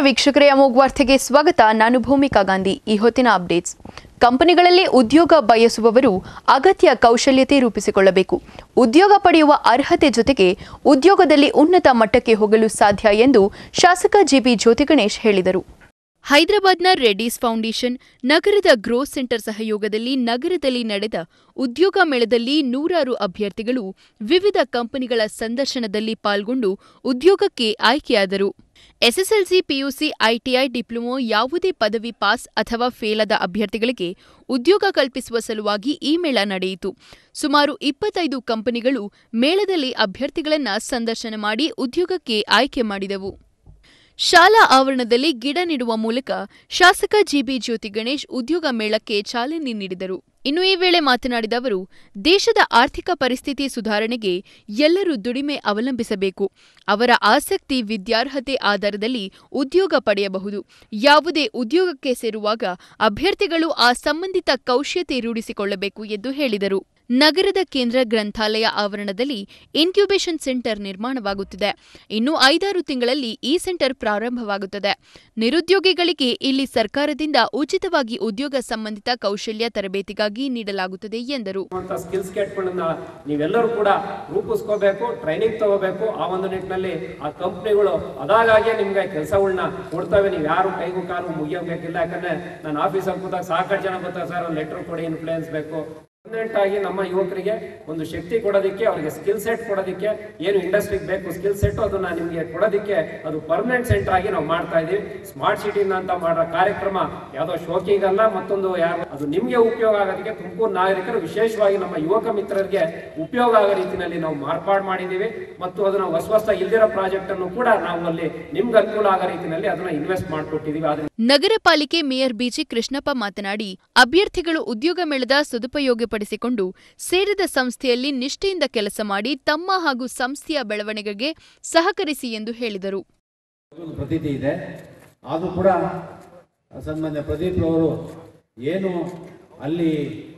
ವೀಕ್ಷಕರೇ ಅಮೋಘ್ ವಾರ್ತೆಗೆ ಸ್ವಾಗತ ನಾನು ಭೂಮಿಕಾ ಗಾಂಧಿ ಈ ಹೊತ್ತಿನ ಅಪ್ಡೇಟ್ಸ್ ಕಂಪನಿಗಳಲ್ಲಿ ಉದ್ಯೋಗ ಬಯಸುವವರು ಅಗತ್ಯ ಕೌಶಲ್ಯತೆ ರೂಪಿಸಿಕೊಳ್ಳಬೇಕು ಉದ್ಯೋಗ ಪಡೆಯುವ ಅರ್ಹತೆ ಜೊತೆಗೆ ಉದ್ಯೋಗದಲ್ಲಿ ಉನ್ನತ ಮಟ್ಟಕ್ಕೆ ಹೋಗಲು ಸಾಧ್ಯ ಎಂದು ಶಾಸಕ ಜಿಬಿ ಜ್ಯೋತಿಗಣೇಶ್ ಹೇಳಿದರು ಹೈದರಾಬಾದ್ನ ರೆಡ್ಡೀಸ್ ಫೌಂಡೇಶನ್ ನಗರದ ಗ್ರೋ ಸೆಂಟರ್ ಸಹಯೋಗದಲ್ಲಿ ನಗರದಲ್ಲಿ ನಡೆದ ಉದ್ಯೋಗ ಮೇಳದಲ್ಲಿ ನೂರಾರು ಅಭ್ಯರ್ಥಿಗಳು ವಿವಿಧ ಕಂಪನಿಗಳ ಸಂದರ್ಶನದಲ್ಲಿ ಪಾಲ್ಗೊಂಡು ಉದ್ಯೋಗಕ್ಕೆ ಆಯ್ಕೆಯಾದರು ಎಸ್ಎಸ್ಎಲ್ಸಿ ಪಿಯುಸಿ ಐಟಿಐ ಡಿಪ್ಲೊಮೊ ಯಾವುದೇ ಪದವಿ ಪಾಸ್ ಅಥವಾ ಫೇಲಾದ ಅಭ್ಯರ್ಥಿಗಳಿಗೆ ಉದ್ಯೋಗ ಕಲ್ಪಿಸುವ ಸಲುವಾಗಿ ಈ ಮೇಳ ನಡೆಯಿತು ಸುಮಾರು ಇಪ್ಪತ್ತೈದು ಕಂಪನಿಗಳು ಮೇಳದಲ್ಲಿ ಅಭ್ಯರ್ಥಿಗಳನ್ನ ಸಂದರ್ಶನ ಮಾಡಿ ಉದ್ಯೋಗಕ್ಕೆ ಆಯ್ಕೆ ಮಾಡಿದವು ಶಾಲಾ ಆವರಣದಲ್ಲಿ ಗಿಡ ನೆಡುವ ಮೂಲಕ ಶಾಸಕ ಜಿಬಿ ಜ್ಯೋತಿ ಗಣೇಶ್ ಉದ್ಯೋಗ ಮೇಳಕ್ಕೆ ಚಾಲನೆ ನೀಡಿದರು ಇನ್ನು ಈ ವೇಳೆ ಮಾತನಾಡಿದ ಅವರು ದೇಶದ ಆರ್ಥಿಕ ಪರಿಸ್ಥಿತಿ ಸುಧಾರಣೆಗೆ ಎಲ್ಲರೂ ದುಡಿಮೆ ಅವಲಂಬಿಸಬೇಕು ಅವರ ಆಸಕ್ತಿ ವಿದ್ಯಾರ್ಹತೆ ಆಧಾರದಲ್ಲಿ ಉದ್ಯೋಗ ಪಡೆಯಬಹುದು ಯಾವುದೇ ಉದ್ಯೋಗಕ್ಕೆ ಸೇರುವಾಗ ಅಭ್ಯರ್ಥಿಗಳು ಆ ಸಂಬಂಧಿತ ಕೌಶಲ್ಯತೆ ರೂಢಿಸಿಕೊಳ್ಳಬೇಕು ಎಂದು ಹೇಳಿದರು ನಗರದ ಕೇಂದ್ರ ಗ್ರಂಥಾಲಯ ಆವರಣದಲ್ಲಿ ಇನ್ಕ್ಯುಬೇಷನ್ ಸೆಂಟರ್ ನಿರ್ಮಾಣವಾಗುತ್ತಿದೆ ಇನ್ನು ಐದಾರು ತಿಂಗಳಲ್ಲಿ ಈ ಸೆಂಟರ್ ಪ್ರಾರಂಭವಾಗುತ್ತದೆ ನಿರುದ್ಯೋಗಿಗಳಿಗೆ ಇಲ್ಲಿ ಸರ್ಕಾರದಿಂದ ಉಚಿತವಾಗಿ ಉದ್ಯೋಗ ಸಂಬಂಧಿತ ಕೌಶಲ್ಯ ತರಬೇತಿಗಾಗಿ ನೀಡಲಾಗುತ್ತದೆ ಎಂದರು ಅಂತ ಸ್ಕಿಲ್ ಸ್ಕೆಟ್ಗಳನ್ನ ನೀವೆಲ್ಲರೂ ಕೂಡ ರೂಪಿಸ್ಕೋಬೇಕು ಟ್ರೈನಿಂಗ್ ತಗೋಬೇಕು ಆ ಒಂದು ನಿಟ್ಟಿನಲ್ಲಿ ಆ ಕಂಪ್ನಿಗಳು ಅದಾಗಾಗೆ ನಿಮ್ಗೆ ಕೆಲಸಗಳನ್ನ ಕೊಡ್ತವೆ ನೀವು ಯಾರು ಕೈಗೂ ಕಾಲು ಮುಗಿಯಬೇಕಿಲ್ಲ ಯಾಕಂದ್ರೆ ನಾನು ಆಫೀಸಲ್ಲಿ ಕೂತಾಗ ಸಾಕಷ್ಟು ಜನ ಬರ್ತಾರೆ ಸರ್ ಒಂದು ಲೆಟರ್ ಕೊಡಿ ಇನ್ಫ್ಲೂಯೆನ್ಸ್ ಬೇಕು ಪರ್ಮನೆಂಟ್ ಆಗಿ ನಮ್ಮ ಯುವಕರಿಗೆ ಒಂದು ಶಕ್ತಿ ಕೊಡೋದಕ್ಕೆ ಅವರಿಗೆ ಸ್ಕಿಲ್ ಸೆಟ್ ಕೊಡೋದಕ್ಕೆ ಏನು ಇಂಡಸ್ಟ್ರಿಗೆ ಬೇಕು ಸ್ಕಿಲ್ ಸೆಟ್ ಅದನ್ನ ನಿಮಗೆ ಕೊಡೋದಕ್ಕೆ ಅದು ಪರ್ಮನೆಂಟ್ ಸೆಂಟರ್ ಆಗಿ ನಾವು ಮಾಡ್ತಾ ಇದೀವಿ ಸ್ಮಾರ್ಟ್ ಸಿಟಿನ ಅಂತ ಮಾಡೋ ಕಾರ್ಯಕ್ರಮ ಯಾವುದೋ ಶೋಕಿಂಗ್ ಅಲ್ಲ ಮತ್ತೊಂದು ಯಾರು ಅದು ನಿಮ್ಗೆ ಉಪಯೋಗ ಆಗೋದಕ್ಕೆ ತುಮಕೂರು ನಾಗರಿಕರು ವಿಶೇಷವಾಗಿ ನಮ್ಮ ಯುವಕ ಮಿತ್ರರಿಗೆ ಉಪಯೋಗ ಆಗೋ ರೀತಿಯಲ್ಲಿ ನಾವು ಮಾರ್ಪಾಡು ಮಾಡಿದೀವಿ ಮತ್ತು ಅದನ್ನ ಹೊಸ ಹೊಸ ಇಲ್ದಿರೋ ಪ್ರಾಜೆಕ್ಟ್ ಅನ್ನು ಕೂಡ ನಾವು ಅಲ್ಲಿ ನಿಮ್ಗೆ ಅನುಕೂಲ ಆಗೋ ರೀತಿಯಲ್ಲಿ ಅದನ್ನ ಇನ್ವೆಸ್ಟ್ ಮಾಡಿಕೊಟ್ಟಿದೀವಿ ಆದ್ರೆ ನಗರ ಪಾಲಿಕೆ ಮೇಯರ್ ಬಿಜಿ ಕೃಷ್ಣಪ್ಪ ಮಾತನಾಡಿ ಅಭ್ಯರ್ಥಿಗಳು ಉದ್ಯೋಗ ಮೇಳದ ಸದುಪಯೋಗಪಡಿಸಿಕೊಂಡು ಸೇರಿದ ಸಂಸ್ಥೆಯಲ್ಲಿ ನಿಷ್ಠೆಯಿಂದ ಕೆಲಸ ಮಾಡಿ ತಮ್ಮ ಹಾಗೂ ಸಂಸ್ಥೆಯ ಬೆಳವಣಿಗೆಗೆ ಸಹಕರಿಸಿ ಎಂದು ಹೇಳಿದರು ಒಂದು ಪ್ರತೀತಿ ಇದೆ ಆದರೂ ಕೂಡ ಸನ್ಮಾನ್ಯ ಪ್ರದೀಪ್ ಅವರು ಏನು ಅಲ್ಲಿ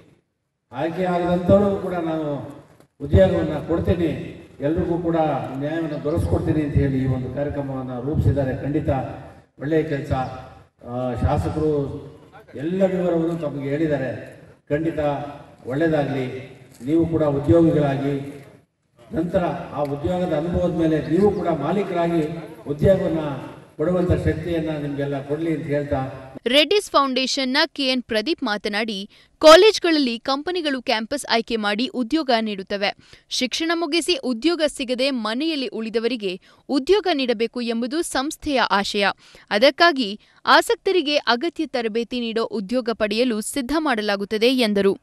ಆಯ್ಕೆ ಆಗದಂಥವ್ರು ಕೂಡ ನಾನು ಉದ್ಯೋಗವನ್ನು ಕೊಡ್ತೀನಿ ಎಲ್ರಿಗೂ ಕೂಡ ನ್ಯಾಯವನ್ನು ದೊರಕಿಸ್ಕೊಡ್ತೀನಿ ಅಂತ ಹೇಳಿ ಈ ಒಂದು ಕಾರ್ಯಕ್ರಮವನ್ನು ರೂಪಿಸಿದ್ದಾರೆ ಖಂಡಿತ ಒಳ್ಳೆಯ ಕೆಲಸ ಶಾಸಕರು ಎಲ್ಲ ವಿವರವನ್ನು ತಮಗೆ ಹೇಳಿದ್ದಾರೆ ಖಂಡಿತ ಒಳ್ಳೆಯದಾಗಲಿ ನೀವು ಕೂಡ ಉದ್ಯೋಗಿಗಳಾಗಿ ನಂತರ ಆ ಉದ್ಯೋಗದ ಅನುಭವದ ಮೇಲೆ ನೀವು ಕೂಡ ಮಾಲೀಕರಾಗಿ ಉದ್ಯೋಗವನ್ನು ಕೊಡುವಂಥ ಶಕ್ತಿಯನ್ನು ನಿಮಗೆಲ್ಲ ಕೊಡಲಿ ಅಂತ ಹೇಳ್ತಾ ರೆಡ್ಡಿಸ್ ಫೌಂಡೇಶನ್ನ ಕೆಎನ್ ಪ್ರದೀಪ್ ಮಾತನಾಡಿ ಕಾಲೇಜ್ಗಳಲ್ಲಿ ಕಂಪನಿಗಳು ಕ್ಯಾಂಪಸ್ ಆಯ್ಕೆ ಮಾಡಿ ಉದ್ಯೋಗ ನೀಡುತ್ತವೆ ಶಿಕ್ಷಣ ಮುಗಿಸಿ ಉದ್ಯೋಗ ಸಿಗದೆ ಮನೆಯಲ್ಲಿ ಉಳಿದವರಿಗೆ ಉದ್ಯೋಗ ನೀಡಬೇಕು ಎಂಬುದು ಸಂಸ್ಥೆಯ ಆಶಯ ಅದಕ್ಕಾಗಿ ಆಸಕ್ತರಿಗೆ ಅಗತ್ಯ ತರಬೇತಿ ನೀಡೋ ಉದ್ಯೋಗ ಪಡೆಯಲು ಸಿದ್ಧ ಮಾಡಲಾಗುತ್ತದೆ ಎಂದರು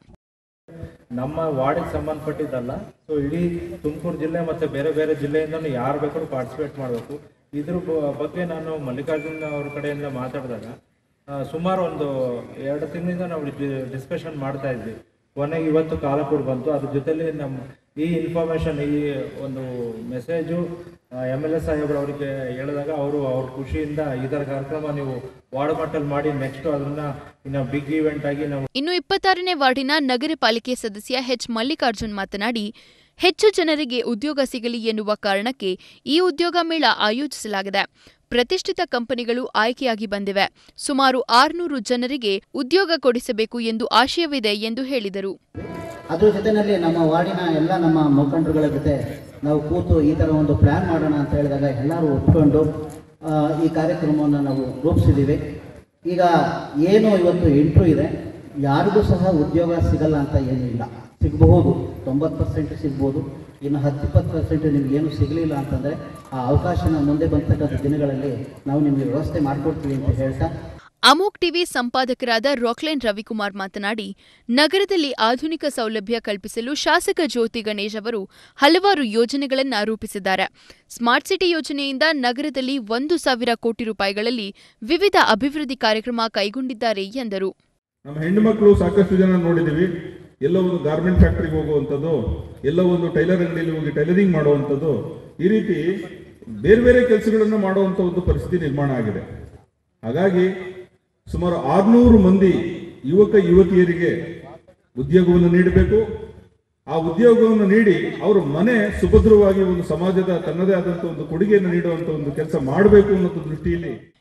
ನಮ್ಮ ವಾರ್ಡಿಗೆ ಸಂಬಂಧಪಟ್ಟಿದ್ದಲ್ಲ ಸೊ ಇಡೀ ತುಮಕೂರು ಜಿಲ್ಲೆ ಮತ್ತು ಬೇರೆ ಬೇರೆ ಜಿಲ್ಲೆಯಿಂದನೂ ಯಾರು ಬೇಕಾದ್ರೂ ಪಾರ್ಟಿಸಿಪೇಟ್ ಮಾಡಬೇಕು ಇದ್ರ ಬ- ಬಗ್ಗೆ ನಾನು ಮಲ್ಲಿಕಾರ್ಜುನ್ ಅವ್ರ ಕಡೆಯಿಂದ ಮಾತಾಡಿದಾಗ ಆ, ಸುಮಾರು ಒಂದು ಎರಡು ತಿಂಗಳಿಂದ ನಾವು ಡಿಸ್ಕಷನ್ ಮಾಡ್ತಾ ಇದ್ವಿ ಕೊನೆಗೆ ಇವತ್ತು ಕಾಲ ಕೂಡ ಬಂತು ಅದ್ರ ಜೊತೆಲಿ ನಮ್ಮ ಈ ಇನ್ಫಾರ್ಮೇಷನ್ ಈ ಒಂದು ಮೆಸೇಜು ಎಮ್ ಎಲ್ ಎ ಸಾಹೇಬ್ರು ಅವರಿಗೆ ಹೇಳಿದಾಗ ಅವರು ಅವ್ರ ಖುಷಿಯಿಂದ ಇದರ ಕಾರ್ಯಕ್ರಮ ನೀವು ವಾರ್ಡ್ ಮಟ್ಟಲ್ಲಿ ಮಾಡಿ ನೆಕ್ಸ್ಟ್ ಅದನ್ನ ಇನ್ನು ಬಿಗ್ ಇವೆಂಟ್ ಆಗಿ ನಾವು ಇನ್ನು ಇಪ್ಪತ್ತಾರನೇ ವಾರ್ಡಿನ ನಗರ ಪಾಲಿಕೆ ಸದಸ್ಯ ಎಚ್ ಮಲ್ಲಿಕಾರ್ಜುನ್ ಮಾತನಾಡಿ ಹೆಚ್ಚು ಜನರಿಗೆ ಉದ್ಯೋಗ ಸಿಗಲಿ ಎನ್ನುವ ಕಾರಣಕ್ಕೆ ಈ ಉದ್ಯೋಗ ಮೇಳ ಆಯೋಜಿಸಲಾಗಿದೆ ಪ್ರತಿಷ್ಠಿತ ಕಂಪನಿಗಳು ಆಯ್ಕೆಯಾಗಿ ಬಂದಿವೆ ಸುಮಾರು ಆರುನೂರು ಜನರಿಗೆ ಉದ್ಯೋಗ ಕೊಡಿಸಬೇಕು ಎಂದು ಆಶಯವಿದೆ ಎಂದು ಹೇಳಿದರು ಅದ್ರ ಜೊತೆಯಲ್ಲಿ ನಮ್ಮ ವಾರ್ಡಿನ ಎಲ್ಲ ನಮ್ಮ ಮುಖಂಡರುಗಳ ಜೊತೆ ನಾವು ಕೂತು ಈ ಥರ ಒಂದು ಪ್ಲ್ಯಾನ್ ಮಾಡೋಣ ಅಂತ ಹೇಳಿದಾಗ ಎಲ್ಲರೂ ಒಪ್ಕೊಂಡು ಆ, ಈ ಕಾರ್ಯಕ್ರಮವನ್ನು ನಾವು ರೂಪಿಸಿದ್ದೀವಿ ಈಗ ಏನು ಇವತ್ತು ಇಂಟ್ರು ಇದೆ ಯಾರಿಗೂ ಸಹ ಉದ್ಯೋಗ ಸಿಗಲ್ಲ ಅಂತ ಏನೂ ಇಲ್ಲ ಸಿಗಬಹುದು ತೊಂಬತ್ತು ಪರ್ಸೆಂಟ್ ಸಿಗ್ಬೋದು ಇನ್ನು ಹತ್ತು ಇಪ್ಪತ್ತು ಪರ್ಸೆಂಟ್ ನಿಮ್ಗೆ ಏನು ಸಿಗಲಿಲ್ಲ ಅಂತಂದರೆ ಆ ಅವಕಾಶನ ಮುಂದೆ ಬಂತಕ್ಕಂಥ ದಿನಗಳಲ್ಲಿ ನಾವು ನಿಮಗೆ ವ್ಯವಸ್ಥೆ ಮಾಡಿಕೊಡ್ತೀವಿ ಅಂತ ಹೇಳ್ತಾ ಅಮೋಕ್ ಟಿವಿ ಸಂಪಾದಕರಾದ ರಾಕ್ಲೈನ್ ರವಿಕುಮಾರ್ ಮಾತನಾಡಿ ನಗರದಲ್ಲಿ ಆಧುನಿಕ ಸೌಲಭ್ಯ ಕಲ್ಪಿಸಲು ಶಾಸಕ ಜ್ಯೋತಿ ಗಣೇಶ್ ಅವರು ಹಲವಾರು ಯೋಜನೆಗಳನ್ನು ರೂಪಿಸಿದ್ದಾರೆ ಸ್ಮಾರ್ಟ್ ಸಿಟಿ ಯೋಜನೆಯಿಂದ ನಗರದಲ್ಲಿ ಒಂದು ಸಾವಿರ ಕೋಟಿ ರೂಪಾಯಿಗಳಲ್ಲಿ ವಿವಿಧ ಅಭಿವೃದ್ಧಿ ಕಾರ್ಯಕ್ರಮ ಕೈಗೊಂಡಿದ್ದಾರೆ ಎಂದರು ನಮ್ಮ ಹೆಣ್ಣು ಮಕ್ಕಳು ಸಾಕಷ್ಟು ಜನ ನೋಡಿದ್ದೀವಿ ಎಲ್ಲೋ ಒಂದು ಗಾರ್ಮೆಂಟ್ ಫ್ಯಾಕ್ಟ್ರಿಗೆ ಹೋಗುವಂಥದ್ದು ಎಲ್ಲೋ ಒಂದು ಟೈಲರ್ ಅಂಗಡಿಯಲ್ಲಿ ಹೋಗಿ ಟೈಲರಿಂಗ್ ಮಾಡುವಂಥದ್ದು ಈ ರೀತಿ ಬೇರೆ ಬೇರೆ ಕೆಲಸಗಳನ್ನು ಮಾಡುವಂಥ ಒಂದು ಪರಿಸ್ಥಿತಿ ನಿರ್ಮಾಣ ಆಗಿದೆ ಹಾಗಾಗಿ ಸುಮಾರು ಆರ್ನೂರು ಮಂದಿ ಯುವಕ ಯುವತಿಯರಿಗೆ ಉದ್ಯೋಗವನ್ನು ನೀಡಬೇಕು ಆ ಉದ್ಯೋಗವನ್ನು ನೀಡಿ ಅವರ ಮನೆ ಸುಭದ್ರವಾಗಿ ಒಂದು ಸಮಾಜದ ತನ್ನದೇ ಆದಂಥ ಒಂದು ಕೊಡುಗೆಯನ್ನು ನೀಡುವಂಥ ಒಂದು ಕೆಲಸ ಮಾಡಬೇಕು ಅನ್ನೋ ದೃಷ್ಟಿಯಲ್ಲಿ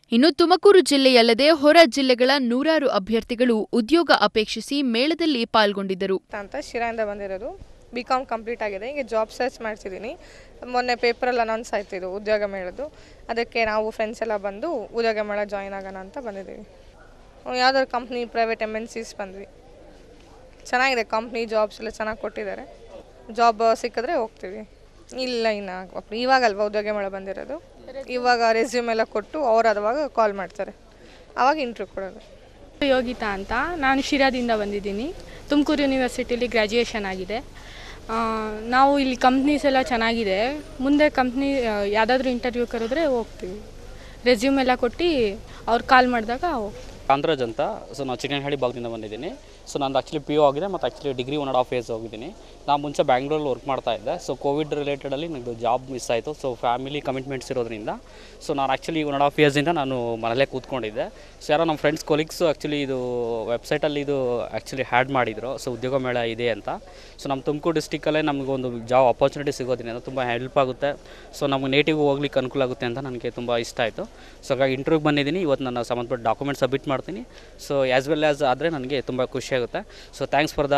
ಇನ್ನು ತುಮಕೂರು ಜಿಲ್ಲೆಯಲ್ಲದೆ ಹೊರ ಜಿಲ್ಲೆಗಳ ನೂರಾರು ಅಭ್ಯರ್ಥಿಗಳು ಉದ್ಯೋಗ ಅಪೇಕ್ಷಿಸಿ ಮೇಳದಲ್ಲಿ ಪಾಲ್ಗೊಂಡಿದ್ದರು ಅಂತ ಶಿರಾಯಿಂದ ಬಂದಿರೋದು ಬಿ ಕಾಮ್ ಕಂಪ್ಲೀಟ್ ಆಗಿದೆ ಈಗ ಜಾಬ್ ಸರ್ಚ್ ಮಾಡ್ತಿದ್ದೀನಿ ಮೊನ್ನೆ ಪೇಪರಲ್ಲಿ ಅನೌನ್ಸ್ ಆಯ್ತಿದ್ದು ಉದ್ಯೋಗ ಮೇಳದ್ದು ಅದಕ್ಕೆ ನಾವು ಫ್ರೆಂಡ್ಸ್ ಎಲ್ಲ ಬಂದು ಉದ್ಯೋಗ ಮೇಳ ಜಾಯಿನ್ ಆಗೋಣ ಅಂತ ಬಂದಿದ್ದೀವಿ ಯಾವ್ದಾದ್ರು company private M N Cs ಬಂದ್ವಿ ಚೆನ್ನಾಗಿದೆ ಕಂಪ್ನಿ ಜಾಬ್ಸ್ ಎಲ್ಲ ಚೆನ್ನಾಗಿ ಕೊಟ್ಟಿದ್ದಾರೆ ಜಾಬ್ ಸಿಕ್ಕಿದ್ರೆ ಹೋಗ್ತೀವಿ ಇಲ್ಲ ಇನ್ನು ಇವಾಗಲ್ವಾ ಉದ್ಯೋಗ ಮೇಳ ಬಂದಿರೋದು ಇವಾಗ ರೆಸ್ಯೂಮ್ ಎಲ್ಲ ಕೊಟ್ಟು ಅವ್ರು ಅದುವಾಗ ಕಾಲ್ ಮಾಡ್ತಾರೆ ಆವಾಗ ಇಂಟ್ರ್ಯೂ ಕೊಡೋದು ಯೋಗಿತಾ ಅಂತ ನಾನು ಶಿರಾದಿಂದ ಬಂದಿದ್ದೀನಿ ತುಮಕೂರು ಯೂನಿವರ್ಸಿಟಿಲಿ ಗ್ರ್ಯಾಜುಯೇಷನ್ ಆಗಿದೆ ಆ, ನಾವು ಇಲ್ಲಿ ಕಂಪ್ನೀಸ್ ಎಲ್ಲ ಚೆನ್ನಾಗಿದೆ ಮುಂದೆ ಕಂಪ್ನಿ ಯಾವುದಾದ್ರೂ ಇಂಟರ್ವ್ಯೂ ಕರೆದ್ರೆ ಹೋಗ್ತೀವಿ ರೆಸ್ಯೂಮ್ ಎಲ್ಲ ಕೊಟ್ಟು ಅವ್ರು ಕಾಲ್ ಮಾಡಿದಾಗ ಹೋಗ್ತೀವಿ ಕಾಂತರಾಜ್ ಅಂತ ಸೊ ನಾನು ಚಿಕ್ಕನಹಳ್ಳಿ ಭಾಗದಿಂದ ಬಂದಿದ್ದೀನಿ ಸೊ ನಂದು ಆ್ಯಕ್ಚುಲಿ ಪಿ ಯು ಆಗಿದೆ ಮತ್ತು actually degree one of years ಹೋಗಿದ್ದೀನಿ ನಾನು ಮುಂಚೆ ಬ್ಯಾಂಗ್ಳೂರಲ್ಲಿ ವರ್ಕ್ ಮಾಡ್ತಾ ಇದ್ದೆ ಸೊ ಕೋವಿಡ್ ರಿಲೇಟೆಡಲ್ಲಿ ನನಗೆ ಜಾಬ್ ಮಿಸ್ ಆಯಿತು ಸೊ ಫ್ಯಾಮಿಲಿ ಕಮಿಟ್ಮೆಂಟ್ಸ್ ಇರೋದ್ರಿಂದ ಸೊ ನಾನು ಆ್ಯಕ್ಚುಲಿ ಒನ್ ಆಫ್ ಇಯರ್ಸಿಂದ ನಾನು ಮನೇಲೇ ಕೂತ್ಕೊಂಡಿದ್ದೆ ಸೊ ಯಾರೋ ನಮ್ಮ ಫ್ರೆಂಡ್ಸ್ ಕೊಲೀಗ್ಸು ಆ್ಯಕ್ಚುಲಿ ಇದು ವೆಬ್ಸೈಟಲ್ಲಿ ಇದು ಆ್ಯಕ್ಚುಲಿ ಹ್ಯಾಡ್ ಮಾಡಿದರು ಸೊ ಉದ್ಯೋಗ ಮೇಳ ಇದೆ ಅಂತ ಸೊ ನಮ್ಮ ತುಮಕೂರು ಡಿಸ್ಟಿಕಲ್ಲೇ ನಮಗೆ ಒಂದು ಜಾಬ್ ಆಪರ್ಚುನಿಟಿ ಸಿಗೋದ್ರಿಂದ ತುಂಬ ಹೆಲ್ಪ್ ಆಗುತ್ತೆ ಸೊ ನಮಗೆ ನೇಟಿವ್ ಹೋಗ್ಲಿಕ್ಕೆ ಅನುಕೂಲ ಆಗುತ್ತೆ ಅಂತ ನನಗೆ ತುಂಬ ಇಷ್ಟ ಆಯಿತು ಸೊ ಹಾಗಾಗಿ ಇಂಟರ್ವ್ಯೂಗೆ ಬಂದಿದ್ದೀನಿ ಇವತ್ತು ನನ್ನ ಸಂಬಂಧಪಟ್ಟ ಡಾಕ್ಯುಮೆಂಟ್ ಸಬ್ಮಿಟ್ ಮಾಡ್ತೀನಿ ಸೊ ಆ್ಯಸ್ ವೆಲ್ ಆ್ಯಸ್ ಆದರೆ ನನಗೆ ತುಂಬ ಖುಷಿಯಾಗುತ್ತೆ ಸೊ ಥ್ಯಾಂಕ್ಸ್ ಫಾರ್ ದ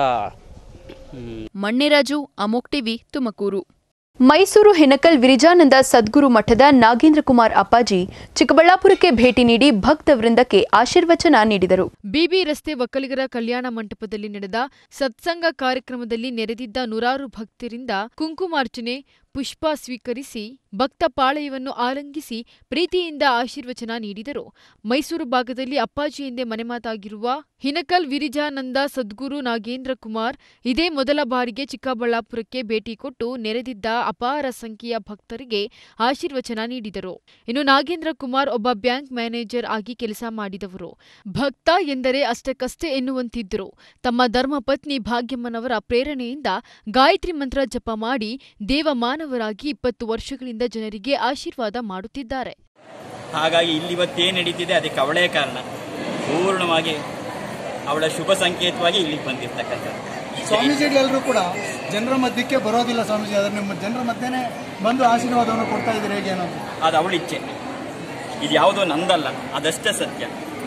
ಮಣ್ಣಿರಾಜು ಅಮೋಕ್ ಟಿವಿ ತುಮಕೂರು ಮೈಸೂರು ಹೆನಕಲ್ ವಿರಿಜಾನಂದ ಸದ್ಗುರು ಮಠದ ನಾಗೇಂದ್ರ ಕುಮಾರ್ ಅಪ್ಪಾಜಿ ಚಿಕ್ಕಬಳ್ಳಾಪುರಕ್ಕೆ ಭೇಟಿ ನೀಡಿ ಭಕ್ತ ವೃಂದಕ್ಕೆ ಆಶೀರ್ವಚನ ನೀಡಿದರು ಬಿಬಿ ರಸ್ತೆ ಒಕ್ಕಲಿಗರ ಕಲ್ಯಾಣ ಮಂಟಪದಲ್ಲಿ ನಡೆದ ಸತ್ಸಂಗ ಕಾರ್ಯಕ್ರಮದಲ್ಲಿ ನೆರೆದಿದ್ದ ನೂರಾರು ಭಕ್ತರಿಂದ ಕುಂಕುಮಾರ್ಚನೆ ಪುಷ್ಪ ಸ್ವೀಕರಿಸಿ ಭಕ್ತ ಪಾಳಯವನ್ನು ಆಲಂಗಿಸಿ ಪ್ರೀತಿಯಿಂದ ಆಶೀರ್ವಚನ ನೀಡಿದರು ಮೈಸೂರು ಭಾಗದಲ್ಲಿ ಅಪ್ಪಾಜಿ ಎಂದೇ ಮನೆಮಾತಾಗಿರುವ ಹಿನಕಲ್ ವಿರಿಜಾನಂದ ಸದ್ಗುರು ನಾಗೇಂದ್ರ ಕುಮಾರ್ ಇದೇ ಮೊದಲ ಬಾರಿಗೆ ಚಿಕ್ಕಬಳ್ಳಾಪುರಕ್ಕೆ ಭೇಟಿ ಕೊಟ್ಟು ನೆರೆದಿದ್ದ ಅಪಾರ ಸಂಖ್ಯೆಯ ಭಕ್ತರಿಗೆ ಆಶೀರ್ವಚನ ನೀಡಿದರು ಇನ್ನು ನಾಗೇಂದ್ರ ಕುಮಾರ್ ಒಬ್ಬ ಬ್ಯಾಂಕ್ ಮ್ಯಾನೇಜರ್ ಆಗಿ ಕೆಲಸ ಮಾಡಿದವರು ಭಕ್ತ ಎಂದರೆ ಅಷ್ಟಕ್ಕಷ್ಟೇ ಎನ್ನುವಂತಿದ್ದರು ತಮ್ಮ ಧರ್ಮಪತ್ನಿ ಭಾಗ್ಯಮ್ಮನವರ ಪ್ರೇರಣೆಯಿಂದ ಗಾಯತ್ರಿ ಮಂತ್ರ ಜಪ ಮಾಡಿ ದೇವಮಾನವರಾಗಿ ಇಪ್ಪತ್ತು ವರ್ಷಗಳಿಂದ ಜನರಿಗೆ ಆಶೀರ್ವಾದ ಮಾಡುತ್ತಿದ್ದಾರೆ ಹಾಗಾಗಿ ಇಲ್ಲಿ ಇವತ್ತೇನು ನಡೀತಿದೆ ಅದಕ್ಕೆ ಅವಳೇ ಕಾರಣ ಪೂರ್ಣವಾಗಿ ಅವಳ ಶುಭ ಸಂಕೇತವಾಗಿ ಇಲ್ಲಿಗೆ ಬಂದಿರ್ತಕ್ಕಂಥದ್ದು ಸ್ವಾಮೀಜಿಗಳೆಲ್ಲರೂ ಕೂಡ ಜನರ ಮಧ್ಯಕ್ಕೆ ಬರೋದಿಲ್ಲ ಸ್ವಾಮೀಜಿ ಅದರ ನಿಮ್ಮ ಜನರ ಮಧ್ಯೆನೇ ಬಂದು ಆಶೀರ್ವಾದವನ್ನು ಕೊಡ್ತಾ ಇದ್ದೀರಿ ಹೇಗೆ ಅನ್ನೋದು ಅದು ಅವಳ ಇಚ್ಛೆ ಇದು ಯಾವುದೋ ನಂದಲ್ಲ ಅದಷ್ಟೇ ಸತ್ಯ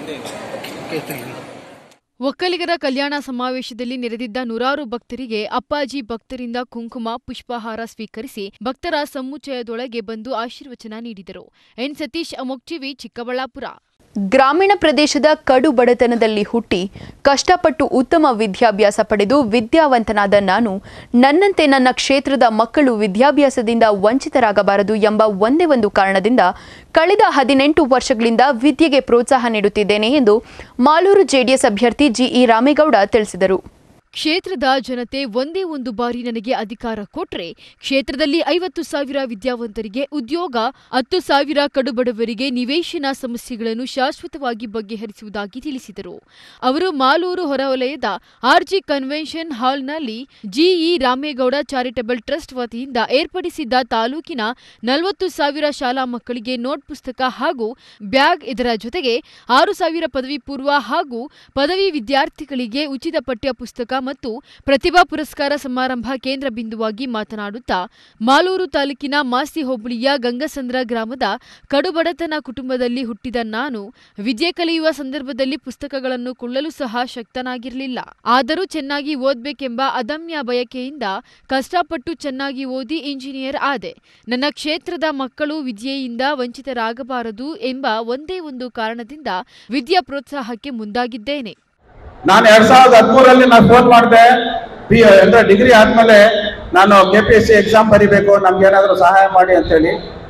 ಒಕ್ಕಲಿಗರ ಕಲ್ಯಾಣ ಸಮಾವೇಶದಲ್ಲಿ ನೆರೆದಿದ್ದ ನೂರಾರು ಭಕ್ತರಿಗೆ ಅಪ್ಪಾಜಿ ಭಕ್ತರಿಂದ ಕುಂಕುಮ ಪುಷ್ಪಹಾರ ಸ್ವೀಕರಿಸಿ ಭಕ್ತರ ಸಮುಚ್ಚಯದೊಳಗೆ ಬಂದು ಆಶೀರ್ವಚನ ನೀಡಿದರು ಎನ್ ಸತೀಶ್ ಅಮೋಕ್ಚಿವಿ ಚಿಕ್ಕಬಳ್ಳಾಪುರ ಗ್ರಾಮೀಣ ಪ್ರದೇಶದ ಕಡು ಬಡತನದಲ್ಲಿ ಹುಟ್ಟಿ ಕಷ್ಟಪಟ್ಟು ಉತ್ತಮ ವಿದ್ಯಾಭ್ಯಾಸ ಪಡೆದು ವಿದ್ಯಾವಂತನಾದ ನಾನು ನನ್ನಂತೆ ನನ್ನ ಕ್ಷೇತ್ರದ ಮಕ್ಕಳು ವಿದ್ಯಾಭ್ಯಾಸದಿಂದ ವಂಚಿತರಾಗಬಾರದು ಎಂಬ ಒಂದೇ ಒಂದು ಕಾರಣದಿಂದ ಕಳೆದ ಹದಿನೆಂಟು ವರ್ಷಗಳಿಂದ ವಿದ್ಯೆಗೆ ಪ್ರೋತ್ಸಾಹ ನೀಡುತ್ತಿದ್ದೇನೆ ಎಂದು ಮಾಲೂರು ಜೆಡಿಎಸ್ ಅಭ್ಯರ್ಥಿ ಜಿಇ ರಾಮೇಗೌಡ ತಿಳಿಸಿದರು ಕ್ಷೇತ್ರದ ಜನತೆ ಒಂದೇ ಒಂದು ಬಾರಿ ನನಗೆ ಅಧಿಕಾರ ಕೊಟ್ರೆ ಕ್ಷೇತ್ರದಲ್ಲಿ ಐವತ್ತು ಸಾವಿರ ವಿದ್ಯಾವಂತರಿಗೆ ಉದ್ಯೋಗ ಹತ್ತು ಸಾವಿರ ಕಡುಬಡವರಿಗೆ ನಿವೇಶನ ಸಮಸ್ಯೆಗಳನ್ನು ಶಾಶ್ವತವಾಗಿ ಬಗೆಹರಿಸುವುದಾಗಿ ತಿಳಿಸಿದರು ಅವರು ಮಾಲೂರು ಹೊರವಲಯದ ಆರ್ಜಿ ಕನ್ವೆನ್ಷನ್ ಹಾಲ್ನಲ್ಲಿ ಜಿಇ ರಾಮೇಗೌಡ ಚಾರಿಟಬಲ್ ಟ್ರಸ್ಟ್ ವತಿಯಿಂದ ಏರ್ಪಡಿಸಿದ್ದ ತಾಲೂಕಿನ ನಲವತ್ತು ಸಾವಿರ ಶಾಲಾ ಮಕ್ಕಳಿಗೆ ನೋಟ್ ಪುಸ್ತಕ ಹಾಗೂ ಬ್ಯಾಗ್ ಇದರ ಜೊತೆಗೆ ಆರು ಸಾವಿರ ಪದವಿ ಪೂರ್ವ ಹಾಗೂ ಪದವಿ ವಿದ್ಯಾರ್ಥಿಗಳಿಗೆ ಉಚಿತ ಪಠ್ಯ ಪುಸ್ತಕ ಮತ್ತು ಪ್ರತಿಭಾ ಪುರಸ್ಕಾರ ಸಮಾರಂಭ ಕೇಂದ್ರ ಬಿಂದುವಾಗಿ ಮಾತನಾಡುತ್ತಾ ಮಾಲೂರು ತಾಲೂಕಿನ ಮಾಸ್ತಿ ಹೋಬಳಿಯ ಗಂಗಸಂದ್ರ ಗ್ರಾಮದ ಕಡುಬಡತನ ಕುಟುಂಬದಲ್ಲಿ ಹುಟ್ಟಿದ ನಾನು ವಿದ್ಯೆ ಕಲಿಯುವ ಸಂದರ್ಭದಲ್ಲಿ ಪುಸ್ತಕಗಳನ್ನು ಕೊಳ್ಳಲು ಸಹ ಶಕ್ತನಾಗಿರಲಿಲ್ಲ ಆದರೂ ಚೆನ್ನಾಗಿ ಓದ್ಬೇಕೆಂಬ ಅದಮ್ಯ ಬಯಕೆಯಿಂದ ಕಷ್ಟಪಟ್ಟು ಚೆನ್ನಾಗಿ ಓದಿ ಇಂಜಿನಿಯರ್ ಆದೆ ನನ್ನ ಕ್ಷೇತ್ರದ ಮಕ್ಕಳು ವಿದ್ಯೆಯಿಂದ ವಂಚಿತರಾಗಬಾರದು ಎಂಬ ಒಂದೇ ಒಂದು ಕಾರಣದಿಂದ ವಿದ್ಯಾ ಪ್ರೋತ್ಸಾಹಕ್ಕೆ ಮುಂದಾಗಿದ್ದೇನೆ ನಾನು ಎರಡ್ ಸಾವಿರದ ಹದಿಮೂರಲ್ಲಿ ನಾನು ಫೋನ್ ಮಾಡಿದೆ ಪಿ ಅಂದ್ರೆ ಡಿಗ್ರಿ ಆದ್ಮೇಲೆ ನಾನು K P S C exam ಬರಿಬೇಕು ನಮ್ಗೆ ಏನಾದರೂ ಸಹಾಯ ಮಾಡಿ ಅಂತೇಳಿ